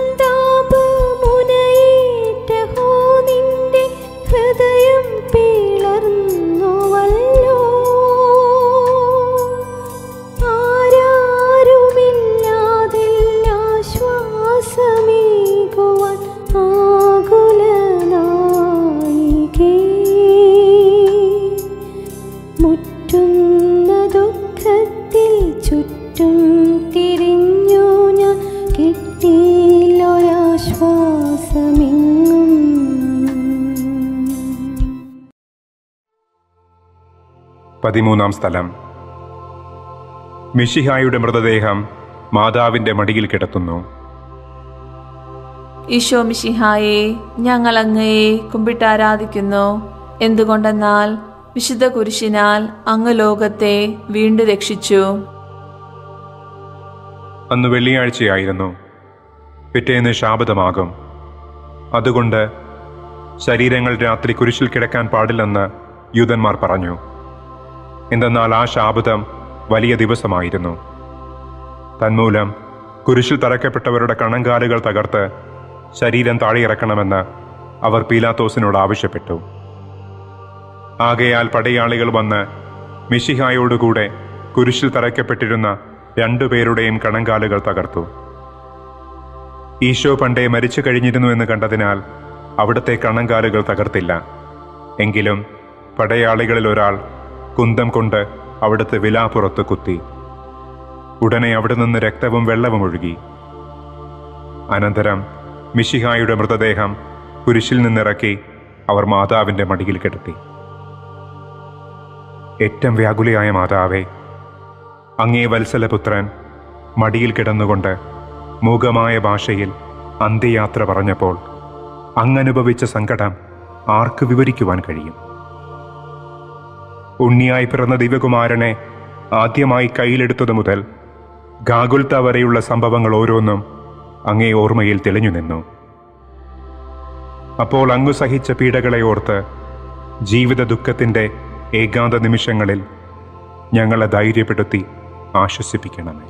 സന്താപമുനയേറ്റഹോ നിന്റെ ഹൃദയം പിളർന്നുവല്ലോ ആരാരുമില്ലാതില്ലാശ്വാസമേകുവാൻ ആകുലനായികേ മുറ്റുന്ന ദുഃഖത്തിൽ ചുറ്റും തിരിഞ്ഞു ഞാൻ കിട്ടിയില്ലൊരാശ്വാസമെങ്ങും പതിമൂന്നാം സ്ഥലം മിഷിഹായുടെ മൃതദേഹം മാതാവിന്റെ മടിയിൽ കിടത്തുന്നു ഈശോ മിശിഹായെ ഞങ്ങൾ അങ്ങയെ കുമ്പിട്ടാരാധിക്കുന്നു എന്തുകൊണ്ടെന്നാൽ വിശുദ്ധ കുരിശിനാൽ അങ്ങ് ലോകത്തെ വീണ്ടും രക്ഷിച്ചു അന്ന് വെള്ളിയാഴ്ചയായിരുന്നു പിറ്റേന്ന് ശാബദമാകും അതുകൊണ്ട് ശരീരങ്ങൾ രാത്രി കുരിശിൽ കിടക്കാൻ പാടില്ലെന്ന് യൂതന്മാർ പറഞ്ഞു എന്തെന്നാൽ ആ ശാബദം വലിയ ദിവസമായിരുന്നു തന്മൂലം കുരിശിൽ തറയ്ക്കപ്പെട്ടവരുടെ കണങ്കാലുകൾ തകർത്ത് ശരീരം താഴെയിറക്കണമെന്ന് അവർ പീലാത്തോസിനോട് ആവശ്യപ്പെട്ടു ആകയാൽ പടയാളികൾ വന്ന് മിഷിഹായോടുകൂടെ കുരിശിൽ തറയ്ക്കപ്പെട്ടിരുന്ന രണ്ടുപേരുടെയും കണങ്കാലുകൾ തകർത്തു ഈശോ പണ്ടേ മരിച്ചു കഴിഞ്ഞിരുന്നു എന്ന് കണ്ടതിനാൽ അവിടുത്തെ കണങ്കാലുകൾ തകർത്തില്ല എങ്കിലും പടയാളികളിൽ ഒരാൾ കുന്തം കൊണ്ട് അവിടുത്തെ വിലാപ്പുറത്ത് കുത്തി ഉടനെ അവിടെ നിന്ന് രക്തവും വെള്ളവും ഒഴുകി അനന്തരം മിഷിഹായുടെ മൃതദേഹം കുരിശിൽ നിന്നിറക്കി അവർ മാതാവിന്റെ മടിയിൽ കിടത്തി ഏറ്റവും വ്യാകുലയായ മാതാവേ അങ്ങേ വത്സലപുത്രൻ മടിയിൽ കിടന്നുകൊണ്ട് മൂകമായ ഭാഷയിൽ അന്ത്യയാത്ര പറഞ്ഞപ്പോൾ അങ്ങനുഭവിച്ച സങ്കടം ആർക്ക് വിവരിക്കുവാൻ കഴിയും ഉണ്ണിയായി പിറന്ന ദിവ്യകുമാരനെ ആദ്യമായി കയ്യിലെടുത്തതു മുതൽ ഗാഗുൽത്ത വരെയുള്ള സംഭവങ്ങൾ ഓരോന്നും അങ്ങേ ഓർമ്മയിൽ തെളിഞ്ഞു നിന്നു അപ്പോൾ അങ്ങു സഹിച്ച പീഡകളെ ഓർത്ത് ജീവിത ദുഃഖത്തിന്റെ ഏകാന്ത നിമിഷങ്ങളിൽ ഞങ്ങളെ ധൈര്യപ്പെടുത്തി ആശ്വസിപ്പിക്കണമേ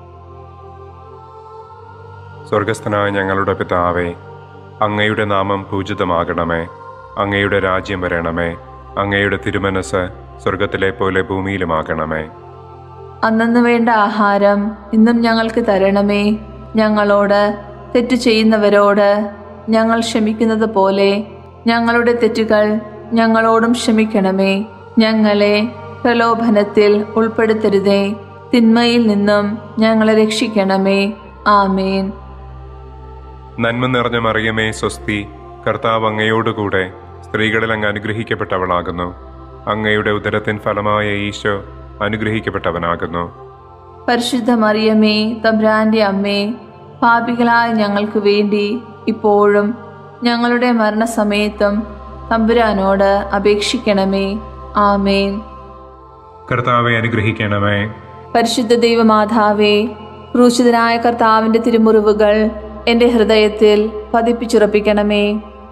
സ്വർഗസ്ഥനായ ഞങ്ങളുടെ പിതാവേ അങ്ങയുടെ നാമം പൂജിതമാകണമേ അങ്ങയുടെ രാജ്യം വരണമേ അങ്ങയുടെ തിരുമനസ് സ്വർഗത്തിലെ പോലെ ഭൂമിയിലുമാകണമേ അന്നു വേണ്ട ആഹാരം ഇന്നും ഞങ്ങൾക്ക് തരണമേ ഞങ്ങളോട് തെറ്റു ചെയ്യുന്നവരോട് ഞങ്ങൾ ക്ഷമിക്കുന്നത് പോലെ ഞങ്ങളുടെ തെറ്റുകൾ ഞങ്ങളോടും ക്ഷമിക്കണമേ ഞങ്ങളെ പ്രലോഭനത്തിൽ ഉൾപ്പെടുത്തരുതേ തിന്മയിൽ നിന്നും ഞങ്ങളെ രക്ഷിക്കണമേ ആമേൻ നന്മ നിറഞ്ഞ മറിയമേ സ്വസ്തി കർത്താവ് അങ്ങയോടുകൂടെ സ്ത്രീകളിൽ അങ്ങ് അനുഗ്രഹിക്കപ്പെട്ടവളാകുന്നു അങ്ങയുടെ ഉദരത്തിൻ ഫലമായ ഈശോ അനുഗ്രഹിക്കപ്പെട്ടവനാകുന്നു പരിശുദ്ധ മറിയമേ തബ്രാന്റെ അമ്മേ പാപികളായ ഞങ്ങൾക്ക് വേണ്ടി ഇപ്പോഴും ഞങ്ങളുടെ മരണസമയത്തും തമ്പുരാനോട് അപേക്ഷിക്കണമേ ആമേൻ കർത്താവെ അനുഗ്രഹിക്കണമേ പരിശുദ്ധ ദൈവമാതാവേ ക്രൂശിതനായ കർത്താവിന്റെ തിരുമുറിവുകൾ എൻ്റെ ഹൃദയത്തിൽ പതിപ്പിച്ചുറപ്പിക്കണമേ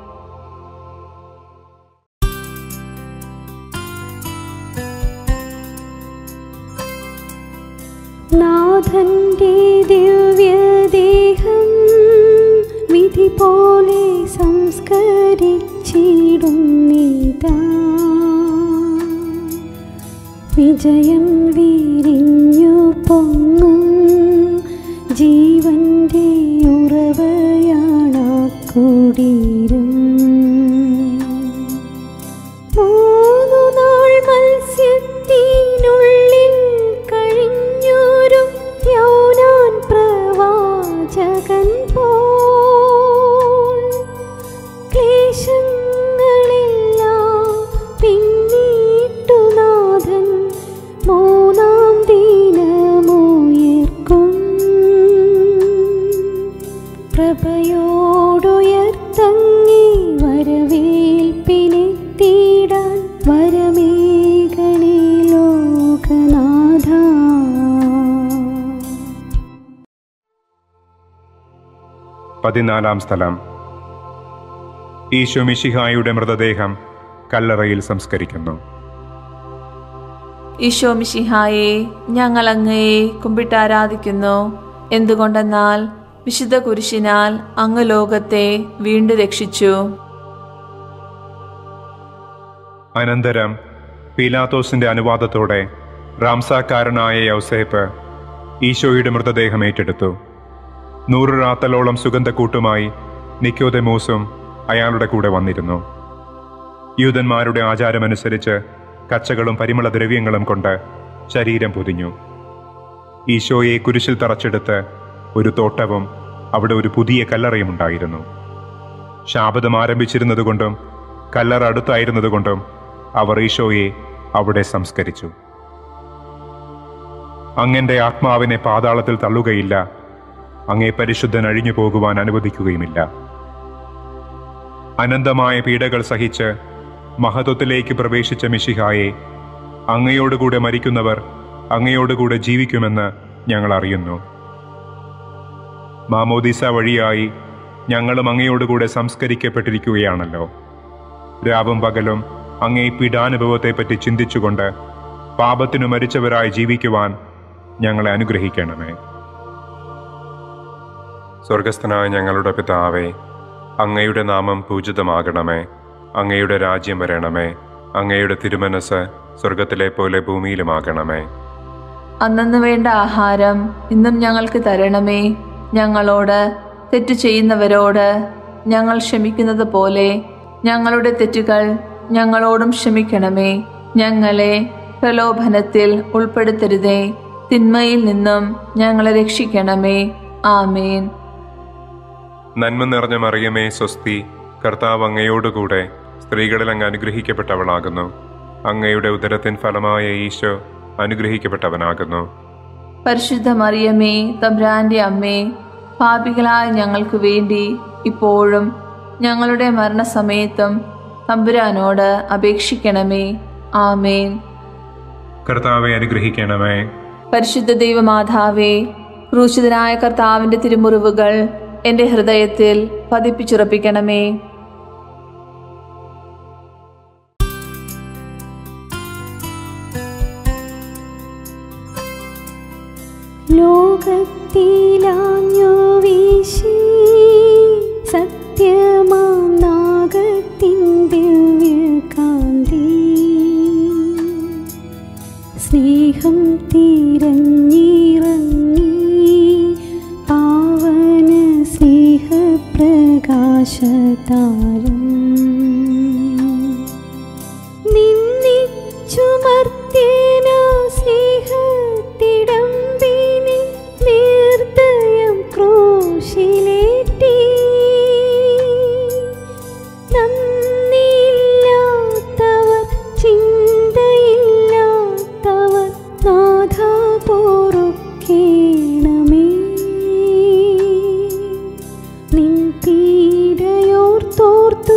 നാഥന്റെ ദിവ്യദേഹം വിധി പോലെ സംസ്കരിച്ചിടുന്നിതാ വിജയം വിരിഞ്ഞു പൊങ്ങും ജീവന്റെ ഉറവയാണാ കുടീരം മൂന്നു നാൾ മത്സ്യത്തിനുള്ളിൽ കഴിഞ്ഞൊരു യൗനാൻ പ്രവാചകൻ പോൽ ക്ലേശങ്ങളെല്ലാം പിന്നിട്ടു നാഥൻ മൂന്നാം ദിനമുയർക്കും പ്രഭയോടുയർത്തങ്ങി വരവേൽപ്പിനെത്തിയിടാൻ വരമേകണി ലോകനാഥ പതിനാലാം സ്ഥലം ഈശോ മിശിഹായുടെ മൃതദേഹം കല്ലറയിൽ സംസ്കരിക്കുന്നു ഈശോ മിശിഹായെ ഞങ്ങൾ അങ്ങയെ കുമ്പിട്ടാരാധിക്കുന്നു എന്തുകൊണ്ടെന്നാൽ വിശുദ്ധ കുരിശിനാൽ അങ്ങ് ലോകത്തെ വീണ്ടും രക്ഷിച്ചു അനന്തരം പീലാത്തോസിന്റെ അനുവാദത്തോടെ റാംസാക്കാരനായ യൗസേപ്പ് ഈശോയുടെ മൃതദേഹം ഏറ്റെടുത്തു നൂറ് റാത്തലോളം സുഗന്ധക്കൂട്ടുമായി നിക്കോദെമോസും അയാളുടെ കൂടെ വന്നിരുന്നു യൂതന്മാരുടെ ആചാരമനുസരിച്ച് കച്ചകളും പരിമള ദ്രവ്യങ്ങളും കൊണ്ട് ശരീരം പൊതിഞ്ഞു ഈശോയെ കുരിശിൽ തറച്ചെടുത്ത് ഒരു തോട്ടവും അവിടെ ഒരു പുതിയ കല്ലറയും ഉണ്ടായിരുന്നു ശാപതം ആരംഭിച്ചിരുന്നതുകൊണ്ടും കല്ലറ അടുത്തായിരുന്നതുകൊണ്ടും അവർ ഈശോയെ അവിടെ സംസ്കരിച്ചു അങ്ങന്റെ ആത്മാവിനെ പാതാളത്തിൽ തള്ളുകയില്ല അങ്ങേ പരിശുദ്ധൻ അഴിഞ്ഞു പോകുവാൻ അനുവദിക്കുകയുമില്ല അനന്തമായ പീഡകൾ സഹിച്ച് മഹത്വത്തിലേക്ക് പ്രവേശിച്ച മിശിഹായെ അങ്ങയോടുകൂടെ മരിക്കുന്നവർ അങ്ങയോടുകൂടെ ജീവിക്കുമെന്ന് ഞങ്ങൾ അറിയുന്നു മാമോദിസ വഴിയായി ഞങ്ങളും അങ്ങയോടുകൂടെ സംസ്കരിക്കപ്പെട്ടിരിക്കുകയാണല്ലോ രാവും പകലും അങ്ങേ പീഡാനുഭവത്തെപ്പറ്റി ചിന്തിച്ചുകൊണ്ട് പാപത്തിനു മരിച്ചവരായി ജീവിക്കുവാൻ ഞങ്ങളെ അനുഗ്രഹിക്കണമേ സ്വർഗസ്ഥനായ ഞങ്ങളുടെ പിതാവേ അങ്ങയുടെ നാമം പൂജിതമാകണമേ അങ്ങയുടെ രാജ്യം വരണമേ അങ്ങയുടെ തിരുമനസ് സ്വർഗത്തിലെ പോലെ ഭൂമിയിലുമാകണമേ അന്നന്ന് വേണ്ട ആഹാരം ഇന്നും ഞങ്ങൾക്ക് തരണമേ ഞങ്ങളോട് തെറ്റ് ചെയ്യുന്നവരോട് ഞങ്ങൾ ക്ഷമിക്കുന്നത് പോലെ ഞങ്ങളുടെ തെറ്റുകൾ ഞങ്ങളോടും ക്ഷമിക്കണമേ ഞങ്ങളെ പ്രലോഭനത്തിൽ ഉൾപ്പെടുത്തരുതേ തിന്മയിൽ നിന്നും ഞങ്ങളെ രക്ഷിക്കണമേ ആമേൻ നന്മ നിറഞ്ഞ മറിയമേ സ്വസ്തി കർത്താവ് അങ്ങയോടുകൂടെ സ്ത്രീകളിൽ അങ്ങ് അനുഗ്രഹിക്കപ്പെട്ടവളാകുന്നു അങ്ങയുടെ ഉദരത്തിൻ ഫലമായ ഈശോ അനുഗ്രഹിക്കപ്പെട്ടവനാകുന്നു പരിശുദ്ധ മറിയമേ തബ്രാന്റെ അമ്മേ പാപികളായ ഞങ്ങൾക്ക് വേണ്ടി ഇപ്പോഴും ഞങ്ങളുടെ മരണസമയത്തും തമ്പുരാനോട് അപേക്ഷിക്കണമേ ആമേൻ കർത്താവെ അനുഗ്രഹിക്കണമേ പരിശുദ്ധ ദൈവമാതാവേ ക്രൂശിതനായ കർത്താവിന്റെ തിരുമുറിവുകൾ എൻ്റെ ഹൃദയത്തിൽ പതിപ്പിച്ചുറപ്പിക്കണമേ ലോകത്തിലാഞ്ഞു വീശി സത്യമാം നാഗത്തിൻ ദിവ്യകാന്തി സ്നേഹം തിരഞ്ഞിറങ്ങി പാവന സ്നേഹപ്രകാശതാരം നിന്നിച്ചുമർത്തേന സ്നേഹത്തിടമ്പിനെ നിർദ്ദയം ക്രൂശിലേറ്റി നന്ദിയില്ലാത്തവർ ചിന്തയില്ലാത്തവർ നാഥ പോറുക്കേണമേ നിൻ പീഡയോർത്തോർത്തു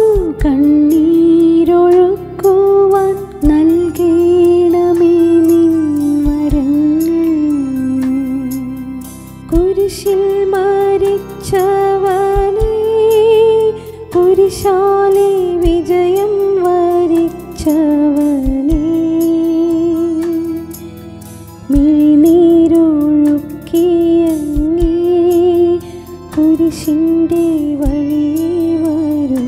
കണ്ണീരൊഴുക്കുവാൻ നൽകേണമേ നിൻ വരങ്ങൾ കുരിശിൽ മരിച്ചവനെ കുരിശാലെ വിജയം വരിച്ചവനെ മിഴിനീരൊഴുക്കിയങ്ങേ കുരിശിൻ്റെ വഴി വരും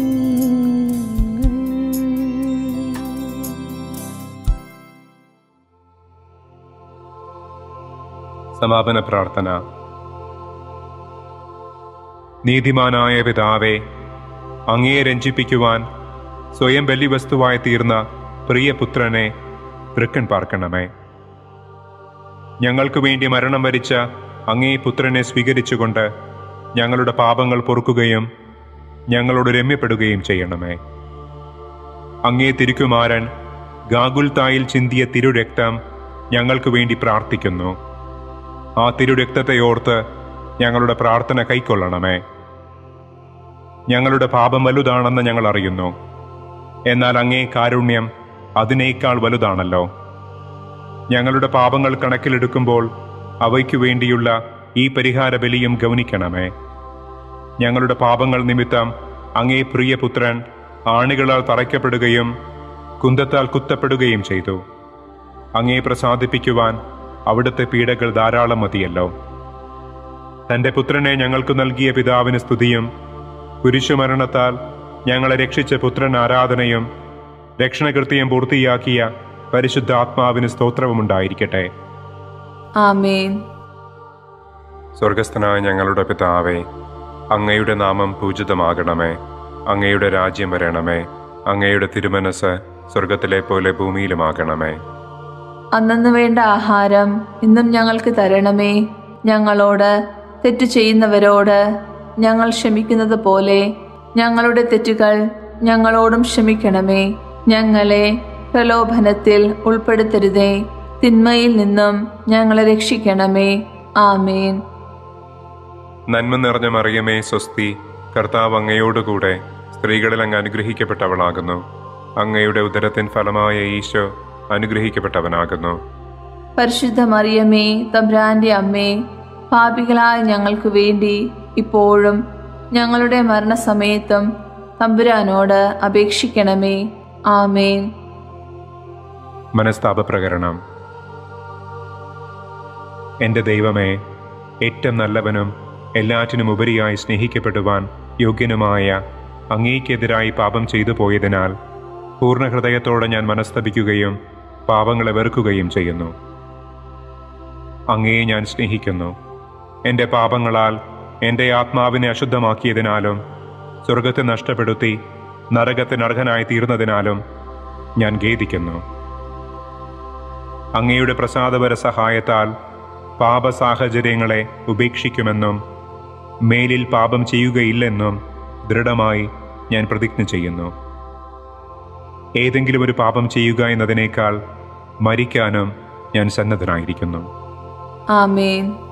സമാപന പ്രാർത്ഥന നീതിമാനായ പിതാവേ അങ്ങയെ രഞ്ജിപ്പിക്കുവാൻ സ്വയം ബലിവസ്തുവായി തീർന്ന പ്രിയപുത്രനെ തൃക്കൻ പാർക്കണമേ ഞങ്ങൾക്ക് വേണ്ടി മരണം വരിച്ച അങ്ങേ പുത്രനെ സ്വീകരിച്ചുകൊണ്ട് ഞങ്ങളുടെ പാപങ്ങൾ പൊറുക്കുകയും ഞങ്ങളോട് രമ്യപ്പെടുകയും ചെയ്യണമേ അങ്ങേ തിരുക്കുമാരൻ ഗാഗുൽത്തായിൽ ചിന്തിയ തിരുരക്തം ഞങ്ങൾക്ക് വേണ്ടി പ്രാർത്ഥിക്കുന്നു ആ തിരുരക്തത്തെ ഓർത്ത് ഞങ്ങളുടെ പ്രാർത്ഥന കൈക്കൊള്ളണമേ ഞങ്ങളുടെ പാപം വലുതാണെന്ന് ഞങ്ങൾ അറിയുന്നു എന്നാൽ അങ്ങേ കാരുണ്യം അതിനേക്കാൾ വലുതാണല്ലോ ഞങ്ങളുടെ പാപങ്ങൾ കണക്കിലെടുക്കുമ്പോൾ അവയ്ക്കു വേണ്ടിയുള്ള ഈ പരിഹാര ബലിയും ഗൗനിക്കണമേ ഞങ്ങളുടെ പാപങ്ങൾ നിമിത്തം അങ്ങേ പ്രിയപുത്രൻ ആണികളാൽ തറയ്ക്കപ്പെടുകയും കുന്തത്താൽ കുത്തപ്പെടുകയും ചെയ്തു അങ്ങേ പ്രസാദിപ്പിക്കുവാൻ അവിടുത്തെ പീഡകൾ ധാരാളം മതിയല്ലോ തന്റെ പുത്രനെ ഞങ്ങൾക്ക് നൽകിയ പിതാവിന് സ്തുതിയും കുരിശുമരണത്താൽ ഞങ്ങളെ രക്ഷിച്ച പുത്രൻ ആരാധനയും രക്ഷണകൃത്യം പൂർത്തിയാക്കിയ പരിശുദ്ധ ആത്മാവിന് സ്തോത്രവുമുണ്ടായിരിക്കട്ടെ ആമേൻ സ്വർഗസ്ഥനായ ഞങ്ങളുടെ പിതാവേ അങ്ങയുടെ നാമം പൂജിതമാകണമേ അങ്ങയുടെ രാജ്യം വരണമേ അങ്ങയുടെ തിരുമനസ് സ്വർഗത്തിലെ പോലെ ഭൂമിയിലുമാകണമേ അന്നന്ന് വേണ്ട ആഹാരം ഇന്നും ഞങ്ങൾക്ക് തരണമേ ഞങ്ങളോട് തെറ്റ് ചെയ്യുന്നവരോട് ഞങ്ങൾ ക്ഷമിക്കുന്നത് പോലെ ഞങ്ങളുടെ തെറ്റുകൾ ഞങ്ങളോടും ക്ഷമിക്കണമേ ഞങ്ങളെ പ്രലോഭനത്തിൽ ഉൾപ്പെടുത്തരുതേ തിന്മയിൽ നിന്നും ഞങ്ങളെ രക്ഷിക്കണമേ ആമേൻ നന്മ നിറഞ്ഞ മറിയമേ സ്വസ്തി കർത്താവ് അങ്ങയോടുകൂടെ സ്ത്രീകളിൽ അങ്ങ് അനുഗ്രഹിക്കപ്പെട്ടവളാകുന്നു അങ്ങയുടെ ഉദരത്തിൻ ഫലമായ ഈശോ അനുഗ്രഹിക്കപ്പെട്ടവനാകുന്നു പരിശുദ്ധ മറിയമേ തബ്രാന്റെ അമ്മേ പാപികളായ ഞങ്ങൾക്ക് വേണ്ടി ഇപ്പോഴും ഞങ്ങളുടെ മരണസമയത്തും തമ്പുരാനോട് അപേക്ഷിക്കണമേ ആമേൻ മനസ്താപ പ്രകരണം എൻ്റെ ദൈവമേ ഏറ്റവും നല്ലവനും എല്ലാറ്റിനും ഉപരിയായി സ്നേഹിക്കപ്പെടുവാൻ യോഗ്യനുമായ അങ്ങേക്കെതിരായി പാപം ചെയ്തു പോയതിനാൽ പൂർണ്ണ ഹൃദയത്തോടെ ഞാൻ മനസ്തപിക്കുകയും പാപങ്ങളെ വെറുക്കുകയും ചെയ്യുന്നു അങ്ങയെ ഞാൻ സ്നേഹിക്കുന്നു എൻ്റെ പാപങ്ങളാൽ എൻ്റെ ആത്മാവിനെ അശുദ്ധമാക്കിയതിനാലും സ്വർഗത്തെ നഷ്ടപ്പെടുത്തി നരകത്തിന് അർഹനായി തീർന്നതിനാലും ഞാൻ ഖേദിക്കുന്നു അങ്ങയുടെ പ്രസാദപര സഹായത്താൽ പാപ സാഹചര്യങ്ങളെ ഉപേക്ഷിക്കുമെന്നും മേലിൽ പാപം ചെയ്യുകയില്ലെന്നും ദൃഢമായി ഞാൻ പ്രതിജ്ഞ ചെയ്യുന്നു ഏതെങ്കിലും ഒരു പാപം ചെയ്യുക എന്നതിനേക്കാൾ മരിക്കാനും ഞാൻ സന്നദ്ധനായിരിക്കുന്നു ആമേൻ